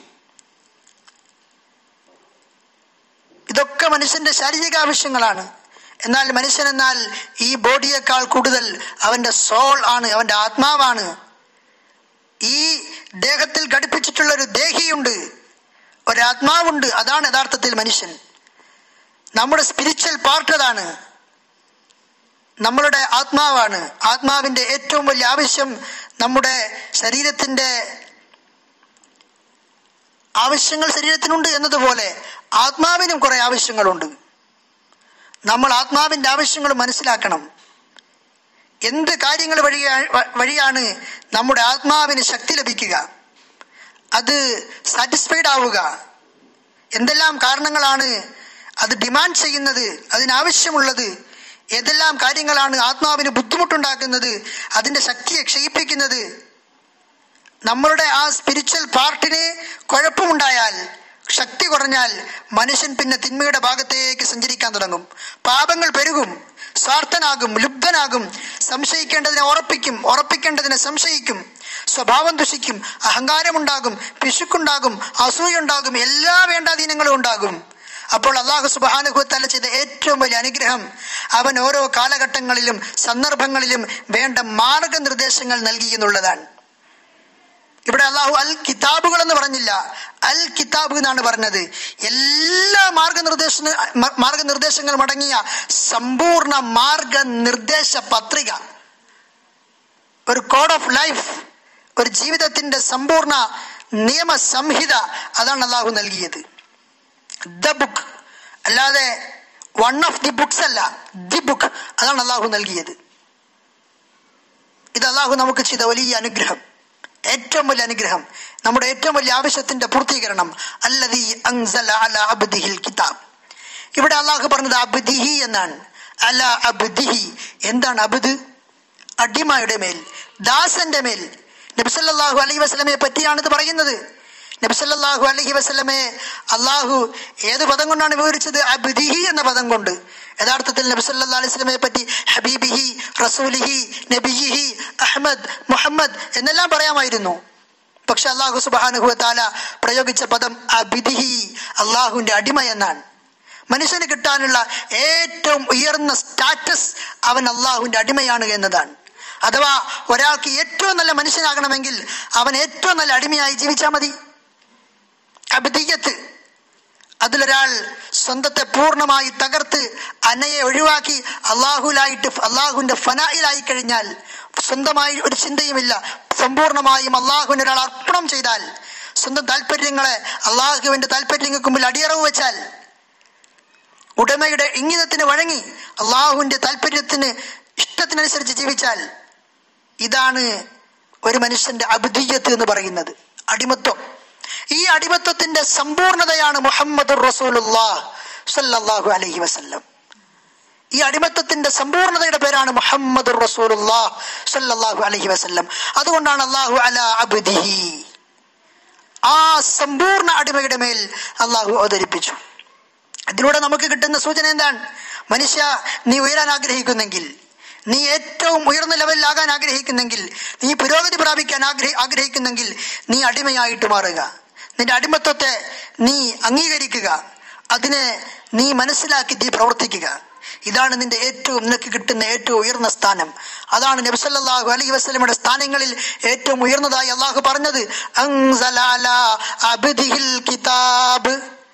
B: ഇതൊക്കെ മനുഷ്യന്റെ ശാരീരിക ആവശ്യങ്ങളാണ് എന്നാൽ മനുഷ്യൻ എന്നാൽ ഈ ബോഡിയേക്കാൾ കൂടുതൽ അവന്റെ സോൾ ആണ് അവന്റെ ആത്മാവാണ് ഈ ദേഹത്തിൽ ഘടിപ്പിച്ചിട്ടുള്ള ഒരു ദേഹിയുണ്ട് ഒരാത്മാവുണ്ട് അതാണ് യഥാർത്ഥത്തിൽ മനുഷ്യൻ നമ്മുടെ സ്പിരിച്വൽ പാർട്ട് അതാണ് നമ്മളുടെ ആത്മാവാണ് ആത്മാവിന്റെ ഏറ്റവും വലിയ ആവശ്യം നമ്മുടെ ശരീരത്തിന്റെ ആവശ്യങ്ങൾ ശരീരത്തിനുണ്ട് എന്നതുപോലെ ആത്മാവിനും കുറെ ആവശ്യങ്ങളുണ്ട് നമ്മൾ ആത്മാവിന്റെ ആവശ്യങ്ങൾ മനസ്സിലാക്കണം എന്ത് കാര്യങ്ങൾ വഴിയാ വഴിയാണ് നമ്മുടെ ആത്മാവിന് ശക്തി ലഭിക്കുക അത് സാറ്റിസ്ഫൈഡ് ആവുക എന്തെല്ലാം കാരണങ്ങളാണ് അത് ഡിമാൻഡ് ചെയ്യുന്നത് അതിനാവശ്യമുള്ളത് ഏതെല്ലാം കാര്യങ്ങളാണ് ആത്മാവിന് ബുദ്ധിമുട്ടുണ്ടാക്കുന്നത് അതിന്റെ ശക്തിയെ ക്ഷയിപ്പിക്കുന്നത് നമ്മളുടെ ആ സ്പിരിച്വൽ പാർട്ടിന് കുഴപ്പമുണ്ടായാൽ ശക്തി കുറഞ്ഞാൽ മനുഷ്യൻ പിന്നെ തിന്മയുടെ ഭാഗത്തേക്ക് സഞ്ചരിക്കാൻ തുടങ്ങും പാപങ്ങൾ പെരുകും സ്വാർത്ഥനാകും ലുബ്ധനാകും സംശയിക്കേണ്ടതിനെ ഉറപ്പിക്കും ഉറപ്പിക്കേണ്ടതിനെ സംശയിക്കും സ്വഭാവം ദുഷിക്കും അഹങ്കാരമുണ്ടാകും പിശുക്കുണ്ടാകും അസൂയുണ്ടാകും എല്ലാ വേണ്ടാധീനങ്ങളും ഉണ്ടാകും അപ്പോൾ അള്ളാഹു സുബാനുഭവത്തല ചെയ്ത ഏറ്റവും വലിയ അനുഗ്രഹം അവൻ ഓരോ കാലഘട്ടങ്ങളിലും സന്ദർഭങ്ങളിലും വേണ്ട മാർഗനിർദ്ദേശങ്ങൾ നൽകി എന്നുള്ളതാണ് ഇവിടെ അള്ളാഹു അൽ കിതാബുകൾ എന്ന് പറഞ്ഞില്ല അൽ കിതാബ് എന്നാണ് പറഞ്ഞത് എല്ലാ മാർഗനിർദ്ദേശ മാർഗനിർദ്ദേശങ്ങൾ അടങ്ങിയ സമ്പൂർണ്ണ മാർഗനിർദ്ദേശ പത്രിക ഒരു കോഡ് ഓഫ് ലൈഫ് ഒരു ജീവിതത്തിന്റെ സമ്പൂർണ്ണ നിയമ സംഹിത അതാണ് അള്ളാഹു നൽകിയത് ദ ബുക്ക് അല്ലാതെ വൺ ഓഫ് ദി ബുക്സ് അല്ല ദി ബുക്ക് അതാണ് അള്ളാഹു നൽകിയത് ഇത് അള്ളാഹു നമുക്ക് ചെയ്ത വലിയ അനുഗ്രഹം ഏറ്റവും വലിയ അനുഗ്രഹം നമ്മുടെ ഏറ്റവും വലിയ ആവശ്യത്തിന്റെ പൂർത്തീകരണം അല്ലദീ അൻസല അല അബ്ദിഹിൽ കിതാബ് ഇവിടെ അള്ളാഹു പറഞ്ഞത് അബ്ദിഹി എന്നാണ് അല അബ്ദിഹി എന്താണ് അബ്ദ് അടിമയുടെ മേൽ ദാസന്റെ മേൽ നബിസല്ലാഹു അലൈഹി വസ്ലമയെ പറ്റിയാണ് ഇത് പറയുന്നത് നബിസല്ലാഹു അലൈഹി വസ്ലമയെ അള്ളാഹു ഏത് പദം കൊണ്ടാണ് വിവരിച്ചത് അബ്ദിഹി എന്ന പദം കൊണ്ട് യഥാർത്ഥത്തിൽ നബിസല്ലാ അലൈഹി സ്വലമയെ പറ്റി ഹബീബിഹി റസൂലിഹി നബിഹി അഹമ്മദ് മുഹമ്മദ് എന്നെല്ലാം പറയാമായിരുന്നു പക്ഷെ അള്ളാഹു സുബാനുഹു താല പ്രയോഗിച്ച പദം അബിദിഹി അള്ളാഹുവിന്റെ അടിമ എന്നാണ് മനുഷ്യന് കിട്ടാനുള്ള ഏറ്റവും ഉയർന്ന സ്റ്റാറ്റസ് അവൻ അള്ളാഹുവിന്റെ അടിമയാണ് എന്നതാണ് അഥവാ ഒരാൾക്ക് ഏറ്റവും നല്ല മനുഷ്യനാകണമെങ്കിൽ അവൻ ഏറ്റവും നല്ല അടിമയായി ജീവിച്ചാൽ മതി അബിദീയത്ത് അതിലൊരാൾ സ്വന്തത്തെ പൂർണ്ണമായി തകർത്ത് അനയെ ഒഴിവാക്കി അള്ളാഹുലായിട്ട് അള്ളാഹുവിന്റെ ഫനായിലായി കഴിഞ്ഞാൽ സ്വന്തമായി ഒരു ചിന്തയുമില്ല സമ്പൂർണമായും അള്ളാഹുവിന് ഒരാൾ അർപ്പണം ചെയ്താൽ സ്വന്തം താല്പര്യങ്ങളെ അള്ളാഹുവിന്റെ താല്പര്യങ്ങൾക്ക് മുമ്പിൽ അടിയറവ് വെച്ചാൽ ഉടമയുടെ ഇംഗിതത്തിന് വഴങ്ങി അള്ളാഹുവിന്റെ താല്പര്യത്തിന് ഇഷ്ടത്തിനനുസരിച്ച് ജീവിച്ചാൽ ഇതാണ് ഒരു മനുഷ്യന്റെ അബുദ്ധീയത്ത് എന്ന് പറയുന്നത് അടിമത്വം ഈ അടിമത്വത്തിന്റെ സമ്പൂർണതയാണ് മുഹമ്മദ് സല്ലല്ലാഹു അലൈഹി വസല്ലം ഈ അടിമത്വത്തിന്റെ സമ്പൂർണതയുടെ പേരാണ് മുഹമ്മദ് സല്ലല്ലാഹു അലൈഹി വസല്ലം അതുകൊണ്ടാണ് അള്ളാഹു അല അബ്ദിഹി ആ സമ്പൂർണ്ണ അടിമയുടെ മേൽ അള്ളാഹു അവതരിപ്പിച്ചു ഇതിലൂടെ നമുക്ക് കിട്ടുന്ന സൂചന എന്താണ് മനുഷ്യ നീ ഉയരാൻ ആഗ്രഹിക്കുന്നെങ്കിൽ നീ ഏറ്റവും ഉയർന്ന ലെവലിലാകാൻ ആഗ്രഹിക്കുന്നെങ്കിൽ നീ പുരോഗതി പ്രാപിക്കാൻ ആഗ്രഹി ആഗ്രഹിക്കുന്നെങ്കിൽ നീ അടിമയായിട്ട് മാറുക നിന്റെ അടിമത്വത്തെ നീ അംഗീകരിക്കുക അതിനെ നീ മനസ്സിലാക്കി നീ പ്രവർത്തിക്കുക ഇതാണ് നിന്റെ ഏറ്റവും നിനക്ക് കിട്ടുന്ന ഏറ്റവും ഉയർന്ന സ്ഥാനം അതാണ് നബ്സല്ലാഹു അലൈഹി വസ്ലമയുടെ സ്ഥാനങ്ങളിൽ ഏറ്റവും ഉയർന്നതായി അള്ളാഹു പറഞ്ഞത് അൻസല അലാ അബ്ദിഹിൽ കിതാബ്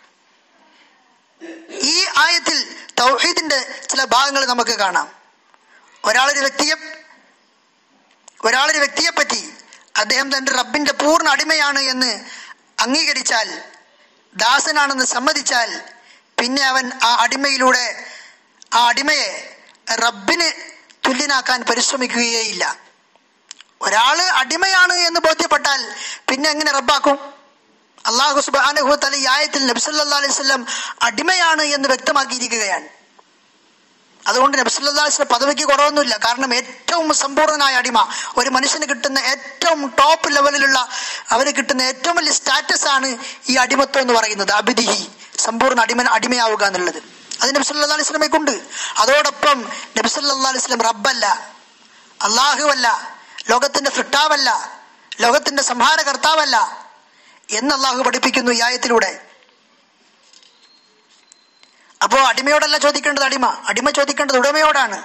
B: ഈ ആയത്തിൽ തൗഹീദിന്റെ ചില ഭാഗങ്ങൾ നമുക്ക് കാണാം ഒരാളൊരു വ്യക്തിയെ ഒരാളൊരു വ്യക്തിയെ പറ്റി അദ്ദേഹം തന്റെ റബ്ബിന്റെ പൂർണ്ണ അടിമയാണ് എന്ന് അംഗീകരിച്ചാൽ ദാസനാണെന്ന് സമ്മതിച്ചാൽ പിന്നെ അവൻ ആ അടിമയിലൂടെ ആ അടിമയെ റബ്ബിന് തുല്യനാക്കാൻ പരിശ്രമിക്കുകയേയില്ല ഒരാള് അടിമയാണ് എന്ന് ബോധ്യപ്പെട്ടാൽ പിന്നെ എങ്ങനെ റബ്ബാക്കും അള്ളാഹു സുബാനുഹു തല ഈ ആയത്തിൽ നബ്സല്ലാ അലൈഹി സ്വലം അടിമയാണ് എന്ന് വ്യക്തമാക്കിയിരിക്കുകയാണ് അതുകൊണ്ട് നബ്സല്ലാ അലൈഹി പദവിക്ക് കുറവൊന്നുമില്ല കാരണം ഏറ്റവും സമ്പൂർണ്ണനായ അടിമ ഒരു മനുഷ്യന് കിട്ടുന്ന ഏറ്റവും ടോപ്പ് ലെവലിലുള്ള അവന് കിട്ടുന്ന ഏറ്റവും വലിയ സ്റ്റാറ്റസ് ആണ് ഈ അടിമത്വം എന്ന് പറയുന്നത് അബിദിഹി സമ്പൂർണ്ണ അടിമ അടിമയാവുക എന്നുള്ളത് അത് നബ്സല്ലാ അലൈഹി സ്വലമേക്കുണ്ട് അതോടൊപ്പം നബ്സല്ലാ അലൈഹി സ്വലം റബ്ബല്ല അള്ളാഹുവല്ല ലോകത്തിന്റെ സൃഷ്ടാവല്ല ലോകത്തിന്റെ സംഹാരകർത്താവല്ല എന്ന് അള്ളാഹു പഠിപ്പിക്കുന്നു ഈ ആയത്തിലൂടെ അപ്പോ അടിമയോടല്ല ചോദിക്കേണ്ടത് അടിമ അടിമ ചോദിക്കേണ്ടത് ഉടമയോടാണ്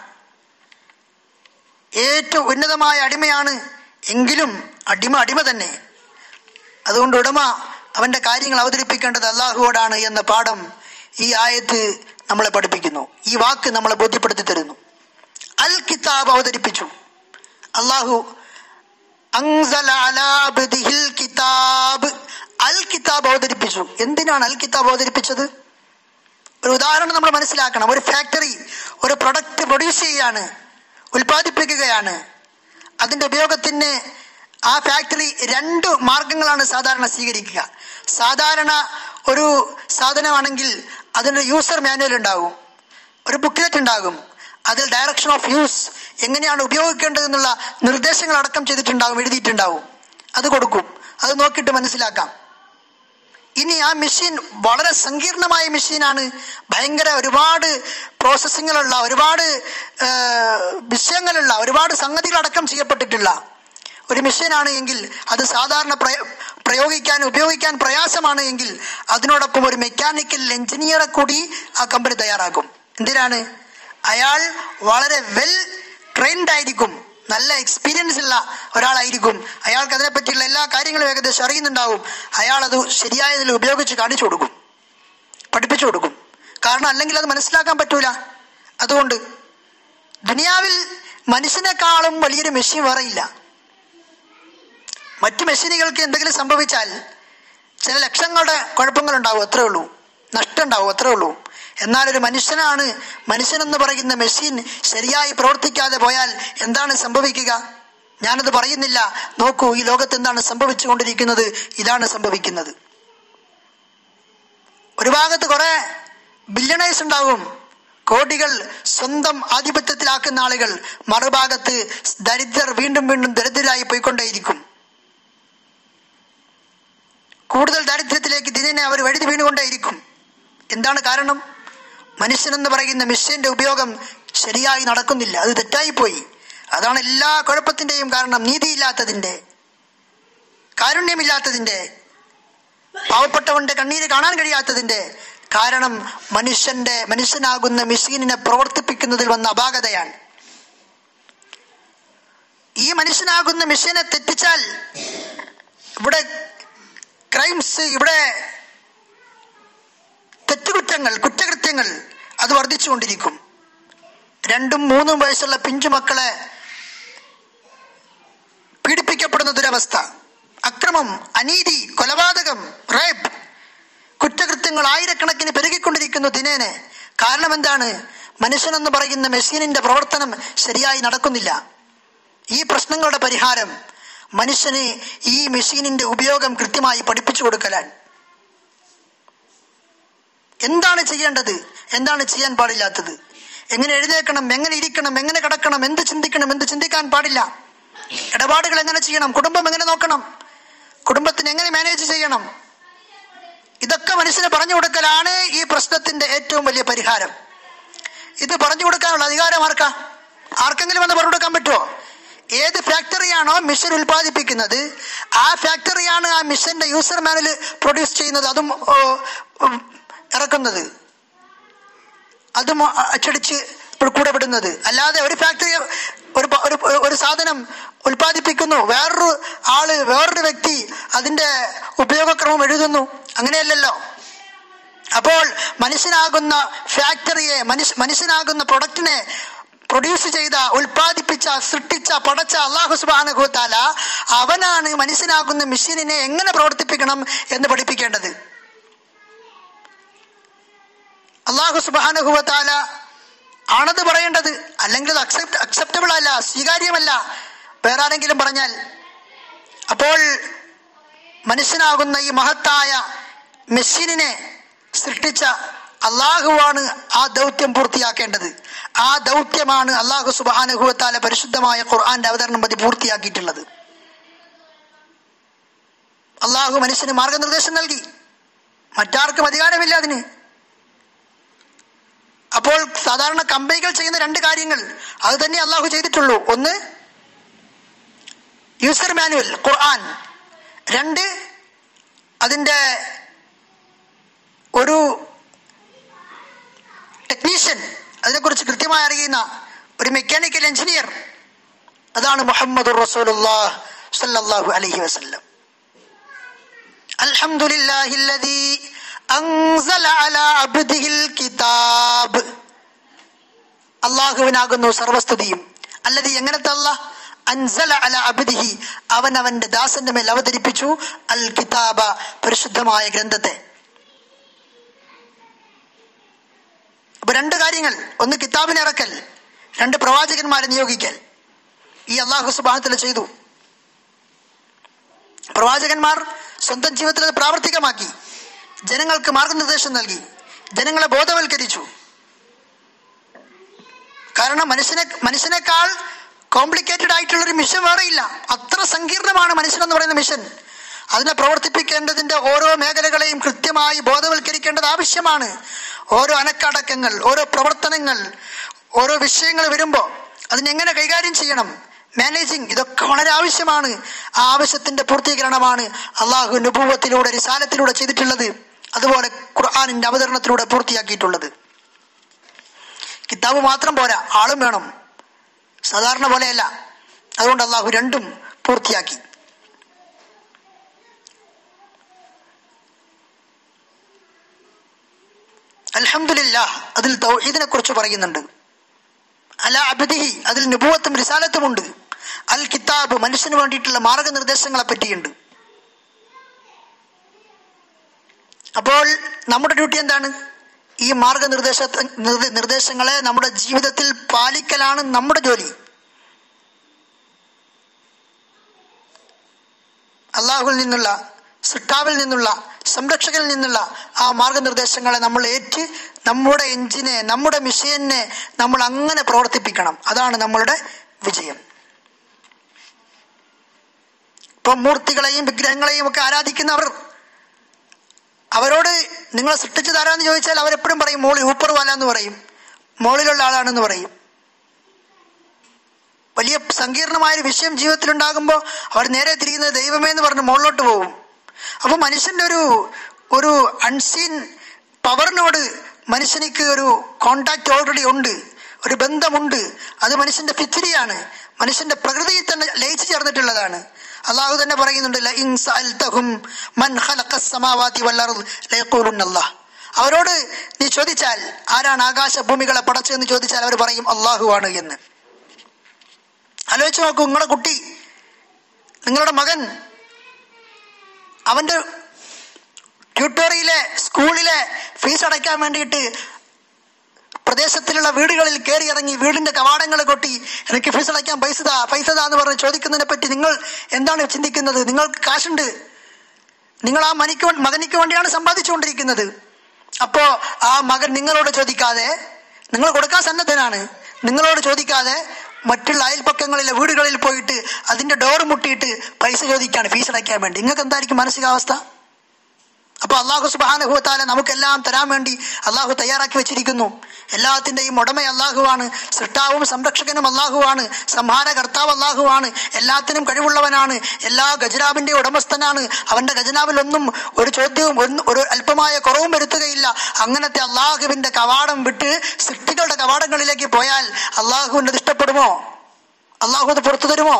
B: ഏറ്റവും ഉന്നതമായ അടിമയാണ് എങ്കിലും അടിമ അടിമ തന്നെ അതുകൊണ്ട് ഉടമ അവന്റെ കാര്യങ്ങൾ അവതരിപ്പിക്കേണ്ടത് അള്ളാഹുവോടാണ് എന്ന പാഠം ഈ ആയത്ത് നമ്മളെ പഠിപ്പിക്കുന്നു ഈ വാക്ക് നമ്മളെ ബോധ്യപ്പെടുത്തി തരുന്നു അൽ കിതാബ് അവതരിപ്പിച്ചു അള്ളാഹു അൻസല അലാ അബ്ദിഹിൽ കിതാബ് അൽ കിതാബ് അവതരിപ്പിച്ചു എന്തിനാണ് അൽ കിതാബ് അവതരിപ്പിച്ചത് ഒരു ഉദാഹരണം നമ്മൾ മനസ്സിലാക്കണം ഒരു ഫാക്ടറി ഒരു പ്രൊഡക്റ്റ് പ്രൊഡ്യൂസ് ചെയ്യാണ് ഉൽപ്പാദിപ്പിക്കുകയാണ് അതിന്റെ ഉപയോഗത്തിന് ആ ഫാക്ടറി രണ്ട് മാർഗങ്ങളാണ് സാധാരണ സ്വീകരിക്കുക സാധാരണ ഒരു സാധനമാണെങ്കിൽ അതിന് യൂസർ മാനുവൽ ഉണ്ടാകും ഒരു ബുക്ക്ലെറ്റ് ഉണ്ടാകും അതിൽ ഡയറക്ഷൻ ഓഫ് യൂസ് എങ്ങനെയാണ് ഉപയോഗിക്കേണ്ടതെന്നുള്ള നിർദ്ദേശങ്ങൾ അടക്കം ചെയ്തിട്ടുണ്ടാകും എഴുതിയിട്ടുണ്ടാവും അത് കൊടുക്കും അത് നോക്കിയിട്ട് മനസ്സിലാക്കാം ഇനി ആ മെഷീൻ വളരെ സങ്കീർണമായ മെഷീനാണ് ഭയങ്കര ഒരുപാട് പ്രോസസ്സിങ്ങുകളുള്ള ഒരുപാട് ആ, വിഷയങ്ങളുള്ള ഒരുപാട് സംഗതികൾ അടക്കം ചെയ്യപ്പെട്ടിട്ടുള്ള ഒരു മെഷീനാണ് എങ്കിൽ അത് സാധാരണ പ്രയ- പ്രയോഗിക്കാൻ ഉപയോഗിക്കാൻ പ്രയാസമാണ് എങ്കിൽ അതിനോടൊപ്പം ഒരു മെക്കാനിക്കൽ എഞ്ചിനീയറെ കൂടി ആ കമ്പനി തയ്യാറാക്കും എന്തിനാണ് അയാൾ വളരെ വെൽ ട്രെയിൻഡ് ആയിരിക്കും നല്ല എക്സ്പീരിയൻസ് ഉള്ള ഒരാളായിരിക്കും അയാൾക്ക് അതിനെപ്പറ്റിയുള്ള എല്ലാ കാര്യങ്ങളും ഏകദേശം അറിയുന്നുണ്ടാവും അയാൾ അത് ശരിയായതിൽ ഉപയോഗിച്ച് കാണിച്ചു കൊടുക്കും പഠിപ്പിച്ചു കൊടുക്കും കാരണം അല്ലെങ്കിൽ അത് മനസ്സിലാക്കാൻ പറ്റൂല അതുകൊണ്ട് ദുനിയാവിൽ മനുഷ്യനേക്കാളും വലിയൊരു മെഷീൻ വേറെയില്ല മറ്റു മെഷീനുകൾക്ക് എന്തെങ്കിലും സംഭവിച്ചാൽ ചില ലക്ഷങ്ങളുടെ കുഴപ്പങ്ങൾ ഉണ്ടാവും അത്രേ ഉള്ളൂ നഷ്ടം ഉണ്ടാവും അത്രേ ഉള്ളൂ എന്നാൽ ഒരു മനുഷ്യനാണ് മനുഷ്യനെന്ന് പറയുന്ന മെഷീൻ ശരിയായി പ്രവർത്തിക്കാതെ പോയാൽ എന്താണ് സംഭവിക്കുക ഞാനത് പറയുന്നില്ല നോക്കൂ ഈ ലോകത്ത് എന്താണ് സംഭവിച്ചുകൊണ്ടിരിക്കുന്നത് ഇതാണ് സംഭവിക്കുന്നത് ഒരു ഭാഗത്ത് കുറെ ബില്യണേഴ്സ് ഉണ്ടാവും കോടികൾ സ്വന്തം ആധിപത്യത്തിലാക്കുന്ന ആളുകൾ മറുഭാഗത്ത് ദരിദ്രർ വീണ്ടും വീണ്ടും ദരിദ്രരായി പോയിക്കൊണ്ടേയിരിക്കും കൂടുതൽ ദാരിദ്ര്യത്തിലേക്ക് ദിനെ അവർ വഴുതി വീണുകൊണ്ടേയിരിക്കും എന്താണ് കാരണം മനുഷ്യനെന്ന് പറയുന്ന മെഷീന്റെ ഉപയോഗം ശരിയായി നടക്കുന്നില്ല അത് തെറ്റായിപ്പോയി അതാണ് എല്ലാ കുഴപ്പത്തിന്റെയും കാരണം നീതിയില്ലാത്തതിന്റെ കാരുണ്യമില്ലാത്തതിന്റെ പാവപ്പെട്ടവന്റെ കണ്ണീര് കാണാൻ കഴിയാത്തതിന്റെ കാരണം മനുഷ്യന്റെ മനുഷ്യനാകുന്ന മെഷീനിനെ പ്രവർത്തിപ്പിക്കുന്നതിൽ വന്ന അപാകതയാണ് ഈ മനുഷ്യനാകുന്ന മെഷീനെ തെറ്റിച്ചാൽ ഇവിടെ ക്രൈംസ് ഇവിടെ തെറ്റുകുറ്റങ്ങൾ കുറ്റകൃത്യങ്ങൾ അത് വർദ്ധിച്ചുകൊണ്ടിരിക്കും രണ്ടും മൂന്നും വയസ്സുള്ള പിഞ്ചു മക്കളെ പീഡിപ്പിക്കപ്പെടുന്ന ദുരവസ്ഥ അക്രമം അനീതി കൊലപാതകം റേപ്പ് കുറ്റകൃത്യങ്ങൾ ആയിരക്കണക്കിന് പെരുകിക്കൊണ്ടിരിക്കുന്നു ദിനേനെ കാരണം എന്താണ് മനുഷ്യനെന്ന് പറയുന്ന മെഷീനിന്റെ പ്രവർത്തനം ശരിയായി നടക്കുന്നില്ല ഈ പ്രശ്നങ്ങളുടെ പരിഹാരം മനുഷ്യന് ഈ മെഷീനിന്റെ ഉപയോഗം കൃത്യമായി പഠിപ്പിച്ചു കൊടുക്കലാണ് എന്താണ് ചെയ്യേണ്ടത് എന്താണ് ചെയ്യാൻ പാടില്ലാത്തത് എങ്ങനെ എഴുന്നേക്കണം എങ്ങനെ ഇരിക്കണം എങ്ങനെ കിടക്കണം എന്ത് ചിന്തിക്കണം എന്ത് ചിന്തിക്കാൻ പാടില്ല ഇടപാടുകൾ എങ്ങനെ ചെയ്യണം കുടുംബം എങ്ങനെ നോക്കണം കുടുംബത്തിന് എങ്ങനെ മാനേജ് ചെയ്യണം ഇതൊക്കെ മനുഷ്യന് പറഞ്ഞു കൊടുക്കലാണ് ഈ പ്രശ്നത്തിന്റെ ഏറ്റവും വലിയ പരിഹാരം ഇത് പറഞ്ഞു കൊടുക്കാനുള്ള അധികാരം ആർക്കാ ആർക്കെങ്കിലും വന്ന് പറഞ്ഞു കൊടുക്കാൻ പറ്റുമോ ഏത് ഫാക്ടറിയാണോ മിഷൻ ഉൽപ്പാദിപ്പിക്കുന്നത് ആ ഫാക്ടറിയാണ് ആ മിഷന്റെ യൂസർ മാനുവൽ പ്രൊഡ്യൂസ് ചെയ്യുന്നത് അതും ഓ, ഉം, ഇറക്കുന്നത് അതും അച്ചടിച്ച് കൂടെ വിടുന്നത് അല്ലാതെ ഒരു ഫാക്ടറി ഒരു പ- ഒരു ഒരു സാധനം ഉൽപ്പാദിപ്പിക്കുന്നു വേറൊരു ആള് വേറൊരു വ്യക്തി അതിന്റെ ഉപയോഗക്രമം എഴുതുന്നു അങ്ങനെയല്ലല്ലോ അപ്പോൾ മനുഷ്യനാകുന്ന ഫാക്ടറിയെ മനുഷ്യ മനുഷ്യനാകുന്ന പ്രൊഡക്റ്റിനെ പ്രൊഡ്യൂസ് ചെയ്ത ഉൽപ്പാദിപ്പിച്ച സൃഷ്ടിച്ച പടച്ച അള്ളാഹു സുബാനുഭവത്താല അവനാണ് മനുഷ്യനാകുന്ന മെഷീനിനെ എങ്ങനെ പ്രവർത്തിപ്പിക്കണം എന്ന് പഠിപ്പിക്കേണ്ടത് അള്ളാഹു സുബാനുഭവത്താല ആണത് പറയേണ്ടത് അല്ലെങ്കിൽ അത് അക്സെപ്റ്റ് അക്സെപ്റ്റബിൾ അല്ല സ്വീകാര്യമല്ല വേറെ ആരെങ്കിലും പറഞ്ഞാൽ അപ്പോൾ മനുഷ്യനാകുന്ന ഈ മഹത്തായ മെഷീനിനെ സൃഷ്ടിച്ച അള്ളാഹുവാണ് ആ ദൗത്യം പൂർത്തിയാക്കേണ്ടത് ആ ദൗത്യമാണ് അള്ളാഹു സുബാനുഭവത്താല പരിശുദ്ധമായ ഖുർആന്റെ അവതരണം പതി പൂർത്തിയാക്കിയിട്ടുള്ളത് അള്ളാഹു മനുഷ്യന് മാർഗനിർദ്ദേശം നൽകി മറ്റാർക്കും അധികാരമില്ല അതിന് അപ്പോൾ സാധാരണ കമ്പനികൾ ചെയ്യുന്ന രണ്ട് കാര്യങ്ങൾ അത് തന്നെ അള്ളാഹു ചെയ്തിട്ടുള്ളൂ ഒന്ന് യൂസർ മാനുവൽ ഖുർആൻ രണ്ട് അതിൻ്റെ ഒരു ടെക്നീഷ്യൻ അതിനെക്കുറിച്ച് കൃത്യമായി അറിയുന്ന ഒരു മെക്കാനിക്കൽ എഞ്ചിനീയർ അതാണ് മുഹമ്മദ് റസൂലുള്ളാഹ് സല്ലല്ലാഹു അലൈഹി വസല്ലം അൽഹംദുലില്ലാഹി الذي അൻസല അലാ അബ്ദിഹിൽ കിതാബ് അള്ളാഹുവിനാകുന്നു സർവസ്തുതിയും അല്ലത് എങ്ങനത്തെ അല്ല അൻസല അല അബ്ദിഹി അവൻ അവന്റെ ദാസന്റെ മേൽ അവതരിപ്പിച്ചു അൽ കിതാബ പരിശുദ്ധമായ ഗ്രന്ഥത്തെ അപ്പൊ രണ്ട് കാര്യങ്ങൾ ഒന്ന് കിതാബിനെ ഇറക്കൽ രണ്ട് പ്രവാചകന്മാരെ നിയോഗിക്കൽ ഈ അള്ളാഹു സുബാഹത്തിൽ ചെയ്തു പ്രവാചകന്മാർ സ്വന്തം ജീവിതത്തിൽ അത് പ്രാവർത്തികമാക്കി ജനങ്ങൾക്ക് മാർഗനിർദ്ദേശം നൽകി ജനങ്ങളെ ബോധവൽക്കരിച്ചു കാരണം മനുഷ്യനെ മനുഷ്യനേക്കാൾ കോംപ്ലിക്കേറ്റഡ് ആയിട്ടുള്ള ഒരു മിഷൻ വേറെയില്ല അത്ര സങ്കീർണമാണ് മനുഷ്യൻ എന്ന് പറയുന്ന മിഷൻ അതിനെ പ്രവർത്തിപ്പിക്കേണ്ടതിന്റെ ഓരോ മേഖലകളെയും കൃത്യമായി ബോധവൽക്കരിക്കേണ്ടത് ആവശ്യമാണ് ഓരോ അനക്കടക്കങ്ങൾ ഓരോ പ്രവർത്തനങ്ങൾ ഓരോ വിഷയങ്ങൾ വരുമ്പോൾ അതിനെങ്ങനെ കൈകാര്യം ചെയ്യണം മാനേജിങ് ഇതൊക്കെ വളരെ ആവശ്യമാണ് ആ ആവശ്യത്തിന്റെ പൂർത്തീകരണമാണ് അള്ളാഹു നുപൂവത്തിലൂടെ റിസാലത്തിലൂടെ ചെയ്തിട്ടുള്ളത് അതുപോലെ ഖുർആാനിന്റെ അവതരണത്തിലൂടെ പൂർത്തിയാക്കിയിട്ടുള്ളത് കിതാബ് മാത്രം പോരാ ആളും വേണം സാധാരണ പോലെയല്ല അതുകൊണ്ട് അള്ളാഹു രണ്ടും പൂർത്തിയാക്കി അൽഹംദുലില്ല അതിൽ തൗഹീദിനെ കുറിച്ച് പറയുന്നുണ്ട് അല അബദിഹി അതിൽ നുപുവത്തും റിസാലത്തുമുണ്ട് അൽ കിതാബ് മനുഷ്യന് വേണ്ടിയിട്ടുള്ള മാർഗനിർദ്ദേശങ്ങളെ പറ്റിയുണ്ട് അപ്പോൾ നമ്മുടെ ഡ്യൂട്ടി എന്താണ് ഈ മാർഗനിർദ്ദേശ നിർദ്ദ- നിർദ്ദേശങ്ങളെ നമ്മുടെ ജീവിതത്തിൽ പാലിക്കലാണ് നമ്മുടെ ജോലി അള്ളാഹുവിൽ നിന്നുള്ള സിട്ടാവിൽ നിന്നുള്ള സംരക്ഷകനിൽ നിന്നുള്ള ആ മാർഗനിർദ്ദേശങ്ങളെ നമ്മൾ ഏറ്റ് നമ്മുടെ എഞ്ചിനെ നമ്മുടെ മിഷീനെ നമ്മൾ അങ്ങനെ പ്രവർത്തിപ്പിക്കണം അതാണ് നമ്മളുടെ വിജയം ഇപ്പം മൂർത്തികളെയും വിഗ്രഹങ്ങളെയും ഒക്കെ ആരാധിക്കുന്നവർ അവരോട് നിങ്ങളെ സൃഷ്ടിച്ചത് ആരാന്ന് ചോദിച്ചാൽ അവരെപ്പോഴും പറയും മോളി ഊപ്പർ വാല എന്ന് പറയും മോളിലുള്ള ആളാണെന്ന് പറയും വലിയ സങ്കീർണമായ ഒരു വിഷയം ജീവിതത്തിൽ ഉണ്ടാകുമ്പോൾ അവർ നേരെ തിരിയുന്നത് ദൈവമേ എന്ന് പറഞ്ഞ് മുകളിലോട്ട് പോകും അപ്പോൾ മനുഷ്യന്റെ ഒരു ഒരു അൺസീൻ പവറിനോട് മനുഷ്യനിക്ക് ഒരു കോണ്ടാക്ട് ഓൾറെഡി ഉണ്ട് ഒരു ബന്ധമുണ്ട് അത് മനുഷ്യന്റെ ഫിത്തിരിയാണ് മനുഷ്യന്റെ പ്രകൃതിയിൽ തന്നെ ലയിച്ചു ചേർന്നിട്ടുള്ളതാണ് അള്ളാഹു തന്നെ പറയുന്നുണ്ട് "ലഇൻ സഅൽതഹും മൻ ഖലഖസ് സമാവാതി വൽ അർദ് ലയഖൂലുന്ന അല്ലാഹ്." അവരോട് നീ ചോദിച്ചാൽ ആരാണ് ആകാശ ഭൂമികളെ പടച്ചതെന്ന് ചോദിച്ചാൽ അവർ പറയും അള്ളാഹു ആണ് എന്ന് ആലോചിച്ച് നോക്കൂ നിങ്ങളുടെ കുട്ടി നിങ്ങളുടെ മകൻ അവന്റെ ട്യൂട്ടോറിയിലെ സ്കൂളിലെ ഫീസ് അടയ്ക്കാൻ വേണ്ടിയിട്ട് പ്രദേശത്തിലുള്ള വീടുകളിൽ കയറി ഇറങ്ങി വീടിന്റെ കവാടങ്ങൾ കൊട്ടി എനിക്ക് ഫീസ് അടയ്ക്കാൻ പൈസ താ പൈസ താ എന്ന് പറഞ്ഞ് ചോദിക്കുന്നതിനെ പറ്റി നിങ്ങൾ എന്താണ് ചിന്തിക്കുന്നത് നിങ്ങൾക്ക് കാശുണ്ട് നിങ്ങൾ ആ മനിക്ക് വേ- മകനിക്ക് വേണ്ടിയാണ് സമ്പാദിച്ചുകൊണ്ടിരിക്കുന്നത് അപ്പോ ആ മകൻ നിങ്ങളോട് ചോദിക്കാതെ നിങ്ങൾ കൊടുക്കാൻ സന്നദ്ധനാണ് നിങ്ങളോട് ചോദിക്കാതെ മറ്റുള്ള അയൽപ്പക്കങ്ങളിലെ വീടുകളിൽ പോയിട്ട് അതിന്റെ ഡോർ മുട്ടിയിട്ട് പൈസ ചോദിക്കാണ് ഫീസ് അടയ്ക്കാൻ വേണ്ടി നിങ്ങൾക്ക് എന്തായിരിക്കും മാനസികാവസ്ഥ അപ്പൊ അള്ളാഹു സുബാനുഭവത്താല നമുക്കെല്ലാം തരാൻ വേണ്ടി അള്ളാഹു തയ്യാറാക്കി വെച്ചിരിക്കുന്നു എല്ലാത്തിന്റെയും ഉടമ അള്ളാഹുവാണ് സൃഷ്ടാവും സംരക്ഷകനും അള്ളാഹുവാണ് സംഹാരകർത്താവ് അള്ളാഹുവാണ് എല്ലാത്തിനും കഴിവുള്ളവനാണ് എല്ലാ ഖജനാവിന്റെ ഉടമസ്ഥനാണ് അവന്റെ ഖജനാവിൽ ഒന്നും ഒരു ചോദ്യവും ഒന്ന് ഒരു അല്പമായ കുറവും വരുത്തുകയില്ല അങ്ങനത്തെ അള്ളാഹുവിന്റെ കവാടം വിട്ട് സൃഷ്ടികളുടെ കവാടങ്ങളിലേക്ക് പോയാൽ അള്ളാഹുവിൻ്റെ ഇഷ്ടപ്പെടുമോ അള്ളാഹു അത് പുറത്തു തരുമോ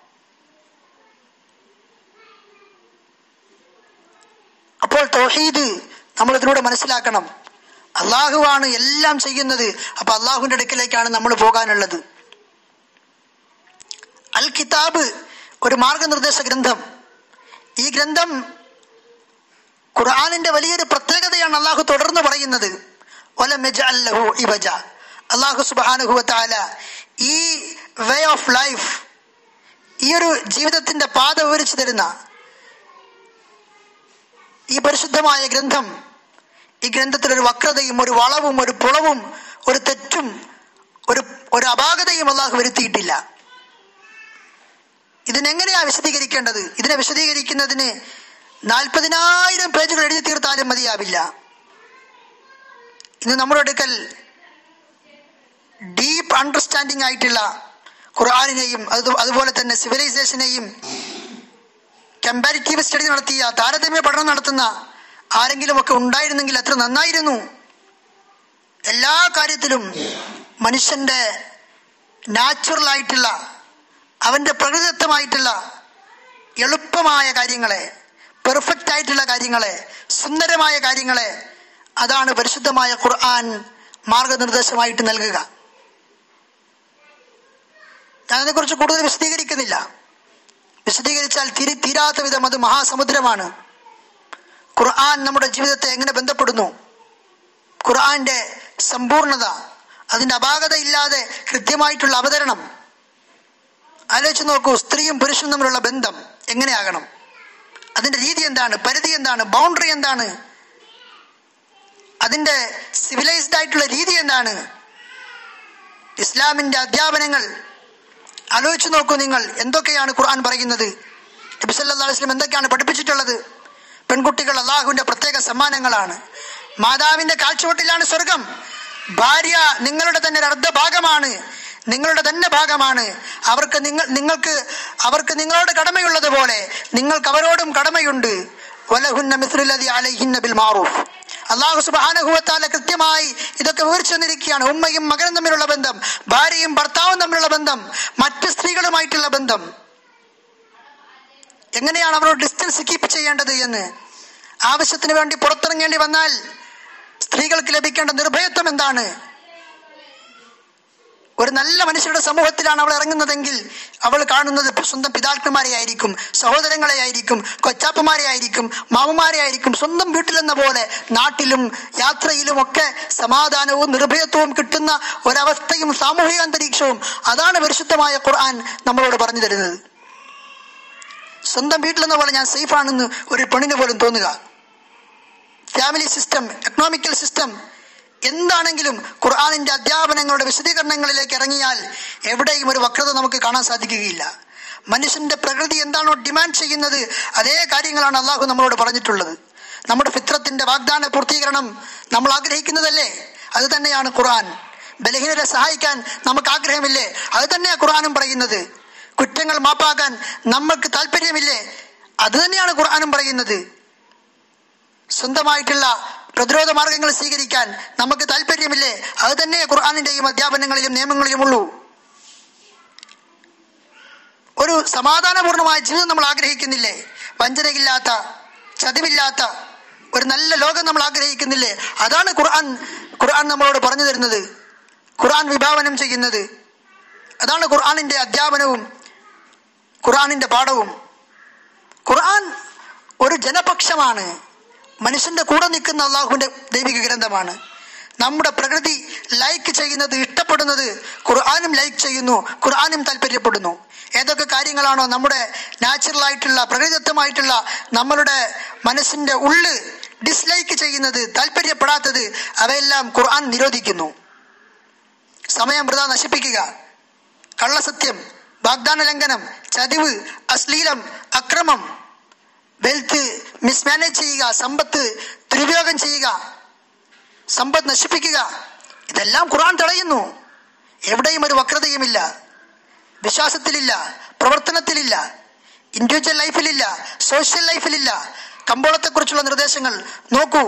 B: അപ്പോൾ തൗഹീദ് നമ്മൾ ഇതിലൂടെ മനസ്സിലാക്കണം അള്ളാഹുവാണ് എല്ലാം ചെയ്യുന്നത് അപ്പൊ അള്ളാഹുവിന്റെ അടുക്കിലേക്കാണ് നമ്മൾ പോകാനുള്ളത് അൽ കിതാബ് ഒരു മാർഗനിർദ്ദേശ ഗ്രന്ഥം ഈ ഗ്രന്ഥം ഖുർആാനിന്റെ വലിയൊരു പ്രത്യേകതയാണ് അള്ളാഹു തുടർന്ന് പറയുന്നത് "വലം യജ്അൽ ലഹു ഇവജ." അള്ളാഹു സുബ്ഹാനഹു വതആല ഈ വേ ഓഫ് ലൈഫ് ഈ ഒരു ജീവിതത്തിന്റെ പാത വിവരിച്ചു തരുന്ന ഈ പരിശുദ്ധമായ ഗ്രന്ഥം ഈ ഗ്രന്ഥത്തിൽ ഒരു വക്രതയും ഒരു വളവും ഒരു പുളവും ഒരു തെറ്റും ഒരു ഒരു അപാകതയും അള്ളാഹു വരുത്തിയിട്ടില്ല ഇതിനെങ്ങനെയാ വിശദീകരിക്കേണ്ടത് ഇതിനെ വിശദീകരിക്കുന്നതിന് നാൽപ്പതിനായിരം പേജുകൾ എഴുതി തീർത്താലും മതിയാവില്ല ഇന്ന് നമ്മുടെ അടുക്കൽ ഡീപ്പ് അണ്ടർസ്റ്റാൻഡിംഗ് ആയിട്ടുള്ള ഖുർആാനിനെയും അത് അതുപോലെ തന്നെ സിവിലൈസേഷനെയും കമ്പാരിറ്റീവ് സ്റ്റഡി നടത്തിയ താരതമ്യ പഠനം നടത്തുന്ന ആരെങ്കിലും ഒക്കെ ഉണ്ടായിരുന്നെങ്കിൽ അത്ര നന്നായിരുന്നു എല്ലാ കാര്യത്തിലും മനുഷ്യന്റെ നാച്ചുറൽ ആയിട്ടുള്ള അവന്റെ പ്രകൃതിദത്തമായിട്ടുള്ള എളുപ്പമായ കാര്യങ്ങളെ പെർഫെക്റ്റ് ആയിട്ടുള്ള കാര്യങ്ങളെ സുന്ദരമായ കാര്യങ്ങളെ അതാണ് പരിശുദ്ധമായ ഖുർആൻ മാർഗനിർദ്ദേശമായിട്ട് നൽകുക ഞാനതിനെക്കുറിച്ച് കൂടുതൽ വിശദീകരിക്കുന്നില്ല വിശദീകരിച്ചാൽ തിരി തീരാത്ത വിധം അത് മഹാസമുദ്രമാണ് ഖുർആൻ നമ്മുടെ ജീവിതത്തെ എങ്ങനെ ബന്ധപ്പെടുന്നു ഖുർആന്റെ സമ്പൂർണത അതിന്റെ അപാകതയില്ലാതെ കൃത്യമായിട്ടുള്ള അവതരണം ആലോചിച്ച് നോക്കൂ സ്ത്രീയും പുരുഷനും തമ്മിലുള്ള ബന്ധം എങ്ങനെയാകണം അതിന്റെ രീതി എന്താണ് പരിധി എന്താണ് ബൗണ്ടറി എന്താണ് അതിന്റെ സിവിലൈസ്ഡ് ആയിട്ടുള്ള രീതി എന്താണ് ഇസ്ലാമിന്റെ അധ്യാപനങ്ങൾ ആലോചിച്ച് നോക്കൂ നിങ്ങൾ എന്തൊക്കെയാണ് ഖുർആൻ പറയുന്നത് നബി സല്ലല്ലാഹു അലൈഹി വസല്ലം എന്തൊക്കെയാണ് പഠിപ്പിച്ചിട്ടുള്ളത് പെൺകുട്ടികൾ അള്ളാഹുവിന്റെ പ്രത്യേക സമ്മാനങ്ങളാണ് മാതാവിന്റെ കാഴ്ചവട്ടിലാണ് സ്വർഗം ഭാര്യ നിങ്ങളുടെ തന്നെ ഒരു അർദ്ധഭാഗമാണ് നിങ്ങളുടെ തന്നെ ഭാഗമാണ് അവർക്ക് നിങ്ങൾ നിങ്ങൾക്ക് അവർക്ക് നിങ്ങളോട് കടമയുള്ളത് പോലെ നിങ്ങൾക്ക് അവരോടും കടമയുണ്ട് വലഹുന്ന മിസ്ലുല്ലദി അലൈഹിന്ന ബിൽ മാറൂഫ് അള്ളാഹു സുബാനഹുവത്താല കൃത്യമായി ഇതൊക്കെ വിവരിച്ചു തന്നിരിക്കുകയാണ് ഉമ്മയും മകനും തമ്മിലുള്ള ബന്ധം ഭാര്യയും ഭർത്താവും തമ്മിലുള്ള ബന്ധം മറ്റ് സ്ത്രീകളുമായിട്ടുള്ള ബന്ധം എങ്ങനെയാണ് അവരോട് ഡിസ്റ്റൻസ് കീപ്പ് ചെയ്യേണ്ടത് എന്ന് ആവശ്യത്തിന് വേണ്ടി പുറത്തിറങ്ങേണ്ടി വന്നാൽ സ്ത്രീകൾക്ക് ലഭിക്കേണ്ട നിർഭയത്വം എന്താണ് ഒരു നല്ല മനുഷ്യരുടെ സമൂഹത്തിലാണ് അവൾ ഇറങ്ങുന്നതെങ്കിൽ അവൾ കാണുന്നത് സ്വന്തം പിതാക്കന്മാരെ ആയിരിക്കും സഹോദരങ്ങളെ ആയിരിക്കും കൊച്ചാപ്പമാരെ ആയിരിക്കും മാമന്മാരെ ആയിരിക്കും സ്വന്തം വീട്ടിലെന്ന പോലെ നാട്ടിലും യാത്രയിലും ഒക്കെ സമാധാനവും നിർഭയത്വവും കിട്ടുന്ന ഒരവസ്ഥയും സാമൂഹിക അന്തരീക്ഷവും അതാണ് പരിശുദ്ധമായ ഖുർആൻ നമ്മളോട് പറഞ്ഞു തരുന്നത് സ്വന്തം വീട്ടിലെന്ന പോലെ ഞാൻ സേഫ് ആണെന്ന് ഒരു പെണ്ണിന് പോലും തോന്നുക ഫാമിലി സിസ്റ്റം എക്കണോമിക്കൽ സിസ്റ്റം എന്താണെങ്കിലും ഖുർആാനിന്റെ അധ്യാപനങ്ങളുടെ വിശദീകരണങ്ങളിലേക്ക് ഇറങ്ങിയാൽ എവിടെയും ഒരു വക്രത നമുക്ക് കാണാൻ സാധിക്കുകയില്ല മനുഷ്യന്റെ പ്രകൃതി എന്താണോ ഡിമാൻഡ് ചെയ്യുന്നത് അതേ കാര്യങ്ങളാണ് അള്ളാഹു നമ്മളോട് പറഞ്ഞിട്ടുള്ളത് നമ്മുടെ ഫിത്രത്തിന്റെ വാഗ്ദാന പൂർത്തീകരണം നമ്മൾ ആഗ്രഹിക്കുന്നതല്ലേ അത് തന്നെയാണ് ഖുർആൻ ബലഹീനരെ സഹായിക്കാൻ നമുക്ക് ആഗ്രഹമില്ലേ അത് തന്നെയാണ് ഖുർആാനും പറയുന്നത് കുറ്റങ്ങൾ മാപ്പാക്കാൻ നമ്മൾക്ക് താല്പര്യമില്ലേ അത് തന്നെയാണ് ഖുർആാനും പറയുന്നത് സ്വന്തമായിട്ടുള്ള പ്രതിരോധ മാർഗങ്ങൾ സ്വീകരിക്കാൻ നമുക്ക് താല്പര്യമില്ലേ അത് തന്നെ ഖുർആാനിന്റെയും അധ്യാപനങ്ങളിലും നിയമങ്ങളിലും ഉള്ളൂ ഒരു സമാധാനപൂർണമായ ജീവിതം നമ്മൾ ആഗ്രഹിക്കുന്നില്ലേ വഞ്ചനയില്ലാത്ത ചതിവില്ലാത്ത ഒരു നല്ല ലോകം നമ്മൾ ആഗ്രഹിക്കുന്നില്ലേ അതാണ് ഖുർആൻ ഖുർആൻ നമ്മളോട് പറഞ്ഞു തരുന്നത് ഖുർആൻ വിഭാവനം ചെയ്യുന്നത് അതാണ് ഖുർആനിൻ്റെ അധ്യാപനവും ഖുർആനിൻ്റെ പാഠവും ഖുർആൻ ഒരു ജനപക്ഷമാണ് മനുഷ്യന്റെ കൂടെ നിൽക്കുന്ന അള്ളാഹുവിൻ്റെ ദൈവിക ഗ്രന്ഥമാണ് നമ്മുടെ പ്രകൃതി ലൈക്ക് ചെയ്യുന്നത് ഇഷ്ടപ്പെടുന്നത് ഖുർആാനും ലൈക്ക് ചെയ്യുന്നു ഖുർആാനും താല്പര്യപ്പെടുന്നു ഏതൊക്കെ കാര്യങ്ങളാണോ നമ്മുടെ നാച്ചുറൽ ആയിട്ടുള്ള പ്രകൃതിദത്തമായിട്ടുള്ള നമ്മളുടെ മനസ്സിന്റെ ഉള്ള് ഡിസ്ലൈക്ക് ചെയ്യുന്നത് താല്പര്യപ്പെടാത്തത് അവയെല്ലാം ഖുർആൻ നിരോധിക്കുന്നു സമയം വൃത നശിപ്പിക്കുക കള്ളസത്യം വാഗ്ദാന ലംഘനം ചതിവ് അശ്ലീലം അക്രമം വെൽത്ത് മിസ്മാനേജ് ചെയ്യുക സമ്പത്ത് ദുരുപയോഗം ചെയ്യുക സമ്പത്ത് നശിപ്പിക്കുക ഇതെല്ലാം ഖുർആൻ തടയുന്നു എവിടെയും ഒരു വക്രതയുമില്ല വിശ്വാസത്തിലില്ല പ്രവർത്തനത്തിലില്ല ഇൻഡിവിജ്വൽ ലൈഫിലില്ല സോഷ്യൽ ലൈഫിലില്ല കമ്പോളത്തെക്കുറിച്ചുള്ള നിർദ്ദേശങ്ങൾ നോക്കൂ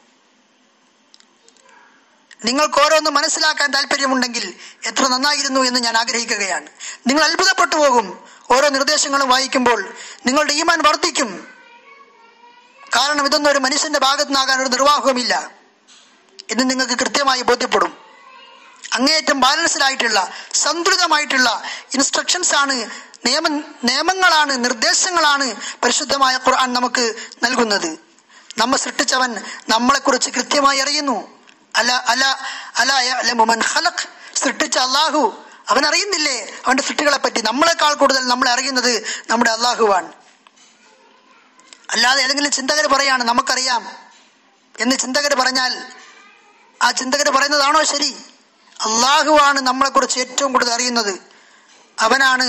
B: നിങ്ങൾക്ക് ഓരോന്ന് മനസ്സിലാക്കാൻ താല്പര്യമുണ്ടെങ്കിൽ എത്ര നന്നായിരുന്നു എന്ന് ഞാൻ ആഗ്രഹിക്കുകയാണ് നിങ്ങൾ അത്ഭുതപ്പെട്ടു പോകും ഓരോ നിർദ്ദേശങ്ങളും വായിക്കുമ്പോൾ നിങ്ങളുടെ ഈമാൻ വർദ്ധിക്കും കാരണം ഇതൊന്നും ഒരു മനുഷ്യന്റെ ഭാഗത്തു നിന്നാകാൻ ഒരു നിർവാഹവുമില്ല എന്ന് നിങ്ങൾക്ക് കൃത്യമായി ബോധ്യപ്പെടും അങ്ങേയറ്റം ബാലൻസ്ഡ് ആയിട്ടുള്ള സന്തുലിതമായിട്ടുള്ള ഇൻസ്ട്രക്ഷൻസ് ആണ് നിയമ നിയമങ്ങളാണ് നിർദ്ദേശങ്ങളാണ് പരിശുദ്ധമായ ഖുർആൻ നമുക്ക് നൽകുന്നത് നമ്മെ സൃഷ്ടിച്ചവൻ നമ്മളെക്കുറിച്ച് കൃത്യമായി അറിയുന്നു അല അല അല യഅലമു ഖലഖ് സൃഷ്ടിച്ച അള്ളാഹു അവൻ അറിയുന്നില്ലേ അവന്റെ സൃഷ്ടികളെ പറ്റി നമ്മളെക്കാൾ കൂടുതൽ നമ്മളെ അറിയുന്നത് നമ്മുടെ അള്ളാഹുവാണ് അല്ലാതെ ഏതെങ്കിലും ചിന്തകർ പറയാണ് നമുക്കറിയാം എന്ന് ചിന്തകർ പറഞ്ഞാൽ ആ ചിന്തകർ പറയുന്നതാണോ ശരി അള്ളാഹുവാണ് നമ്മളെക്കുറിച്ച് ഏറ്റവും കൂടുതൽ അറിയുന്നത് അവനാണ്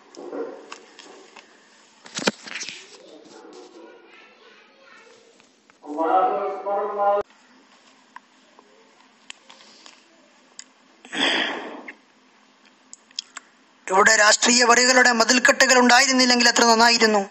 B: ഇവിടെ രാഷ്ട്രീയ വരികളുടെ മതിൽക്കെട്ടുകൾ ഉണ്ടായിരുന്നില്ലെങ്കിൽ എത്ര നന്നായിരുന്നു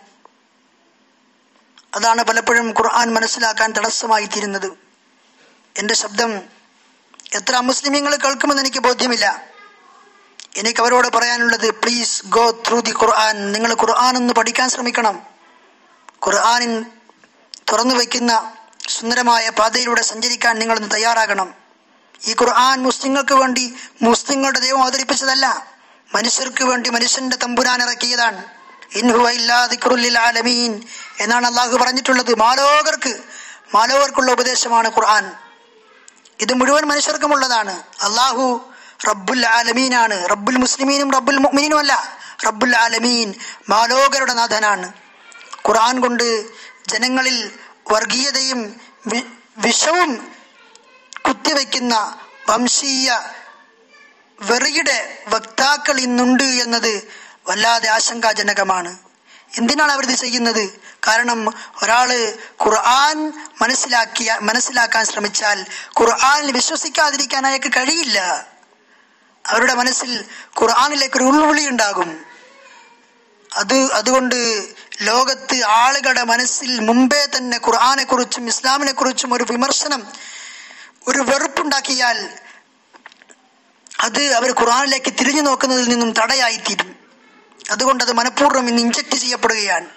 B: അതാണ് പലപ്പോഴും ഖുർആൻ മനസ്സിലാക്കാൻ തടസ്സമായി തീരുന്നത് എൻ്റെ ശബ്ദം എത്ര അമുസ്ലിമീങ്ങൾ കേൾക്കുമെന്ന് എനിക്ക് ബോധ്യമില്ല എനിക്ക് അവരോട് പറയാനുള്ളത് please go through the Quran നിങ്ങൾ ഖുർആൻ ഒന്ന് പഠിക്കാൻ ശ്രമിക്കണം ഖുർആനിൻ തുറന്നു വയ്ക്കുന്ന സുന്ദരമായ പാതയിലൂടെ സഞ്ചരിക്കാൻ നിങ്ങളൊന്ന് തയ്യാറാകണം ഈ ഖുർആൻ മുസ്ലിങ്ങൾക്ക് വേണ്ടി മുസ്ലിങ്ങളുടെ ദൈവം അവതരിപ്പിച്ചതല്ല മനുഷ്യർക്ക് വേണ്ടി മനുഷ്യന്റെ തമ്പുരാൻ ഇറക്കിയതാണ് ഇൻഹുവ ഇല്ലാ ദിക്റുല്ലിൽ ആലമീൻ എന്നാണ് അള്ളാഹു പറഞ്ഞിട്ടുള്ളത് മാലോകർക്ക് മാലോകർക്കുള്ള ഉപദേശമാണ് ഖുർആൻ ഇത് മുഴുവൻ മനുഷ്യർക്കുമുള്ളതാണ് അള്ളാഹു റബ്ബുൽ ആലമീനാണ് റബ്ബുൽ മുസ്ലിമീനും റബ്ബുൽ മുഅ്മിനീനും അല്ല റബ്ബുൽ ആലമീൻ മാലോകരുടെ നാഥനാണ് ഖുർആൻ കൊണ്ട് ജനങ്ങളിൽ വർഗീയതയും വി- വിഷവും കുത്തിവെക്കുന്ന വംശീയ വെറിയുടെ വക്താക്കൾ ഇന്നുണ്ട് എന്നത് വല്ലാതെ ആശങ്കാജനകമാണ് എന്തിനാണ് അവരിത് ചെയ്യുന്നത് കാരണം ഒരാള് ഖുർആൻ മനസ്സിലാക്കിയ മനസ്സിലാക്കാൻ ശ്രമിച്ചാൽ ഖുർആനിൽ വിശ്വസിക്കാതിരിക്കാൻ അയാൾക്ക് കഴിയില്ല അവരുടെ മനസ്സിൽ ഖുർആനിലേക്ക് ഒരു ഉൾവിളി ഉണ്ടാകും അത് അതുകൊണ്ട് ലോകത്ത് ആളുകളുടെ മനസ്സിൽ മുമ്പേ തന്നെ ഖുർആനെ കുറിച്ചും ഇസ്ലാമിനെ കുറിച്ചും ഒരു വിമർശനം ഒരു വെറുപ്പുണ്ടാക്കിയാൽ അത് അവർ ഖുർആനിലേക്ക് തിരിഞ്ഞു നോക്കുന്നതിൽ നിന്നും തടയായിത്തീരും അതുകൊണ്ട് അത് മനഃപൂർവ്വം ഇന്ന് ഇഞ്ചക്ട് ചെയ്യപ്പെടുകയാണ്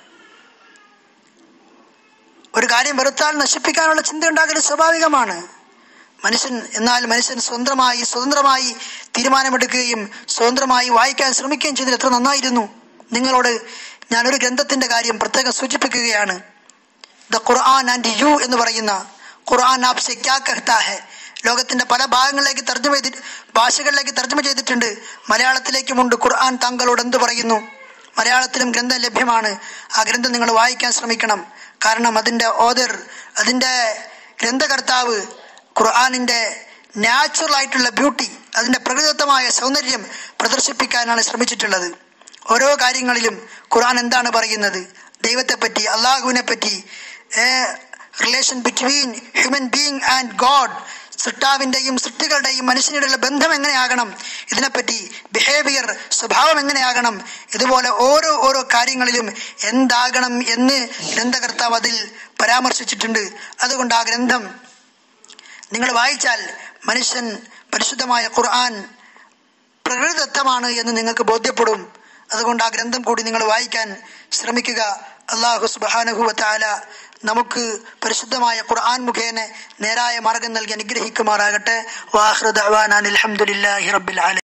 B: ഒരു കാര്യം വെറുത്താൽ നശിപ്പിക്കാനുള്ള ചിന്ത ഉണ്ടാകൽ സ്വാഭാവികമാണ് മനുഷ്യൻ എന്നാൽ മനുഷ്യൻ സ്വന്തമായി സ്വതന്ത്രമായി തീരുമാനമെടുക്കുകയും സ്വതന്ത്രമായി വായിക്കാൻ ശ്രമിക്കുകയും ചെയ്തത് എത്ര നന്നായിരുന്നു നിങ്ങളോട് ഞാനൊരു ഗ്രന്ഥത്തിന്റെ കാര്യം പ്രത്യേകം സൂചിപ്പിക്കുകയാണ് ദ ഖുർആൻ ആൻഡ് യു എന്ന് പറയുന്ന ഖുർആൻ ആപ് സെ ക്യാ കഹ്താ ഹെ ലോകത്തിന്റെ പല ഭാഗങ്ങളിലേക്ക് തർജ്ജമ ചെയ്തി ഭാഷകളിലേക്ക് തർജ്ജമ ചെയ്തിട്ടുണ്ട് മലയാളത്തിലേക്കുമുണ്ട് ഖുർആൻ താങ്കളോട് എന്ത് പറയുന്നു മലയാളത്തിലും ഗ്രന്ഥം ലഭ്യമാണ് ആ ഗ്രന്ഥം നിങ്ങൾ വായിക്കാൻ ശ്രമിക്കണം കാരണം അതിൻ്റെ ഓദർ അതിൻ്റെ ഗ്രന്ഥകർത്താവ് ഖുർആാനിൻ്റെ നാച്ചുറൽ ആയിട്ടുള്ള ബ്യൂട്ടി അതിൻ്റെ പ്രകൃതിദത്തമായ സൗന്ദര്യം പ്രദർശിപ്പിക്കാനാണ് ശ്രമിച്ചിട്ടുള്ളത് ഓരോ കാര്യങ്ങളിലും ഖുർആൻ എന്താണ് പറയുന്നത് ദൈവത്തെപ്പറ്റി അള്ളാഹുവിനെ പറ്റി relation between human being and God സൃഷ്ടാവിൻ്റെയും സൃഷ്ടികളുടെയും മനുഷ്യനുടെയുള്ള ബന്ധം എങ്ങനെയാകണം ഇതിനെപ്പറ്റി ബിഹേവിയർ സ്വഭാവം എങ്ങനെയാകണം ഇതുപോലെ ഓരോ ഓരോ കാര്യങ്ങളിലും എന്താകണം എന്ന് ഗ്രന്ഥകർത്താവ് അതിൽ പരാമർശിച്ചിട്ടുണ്ട് അതുകൊണ്ട് ആ ഗ്രന്ഥം നിങ്ങൾ വായിച്ചാൽ മനുഷ്യൻ പരിശുദ്ധമായ ഖുർആൻ പ്രകൃതിദത്തമാണ് എന്ന് നിങ്ങൾക്ക് ബോധ്യപ്പെടും അതുകൊണ്ട് ആ ഗ്രന്ഥം കൂടി നിങ്ങൾ വായിക്കാൻ ശ്രമിക്കുക അള്ളാഹു സുബാനുഹുവത്താല നമുക്ക് പരിശുദ്ധമായ ഖുർആൻ മുഖേന നേരായ മാർഗം നൽകി അനുഗ്രഹിക്കുമാറാകട്ടെ വാഹൃദ് അലഹമുല്ലാഹി റബ്ബിൽ ആലമീൻ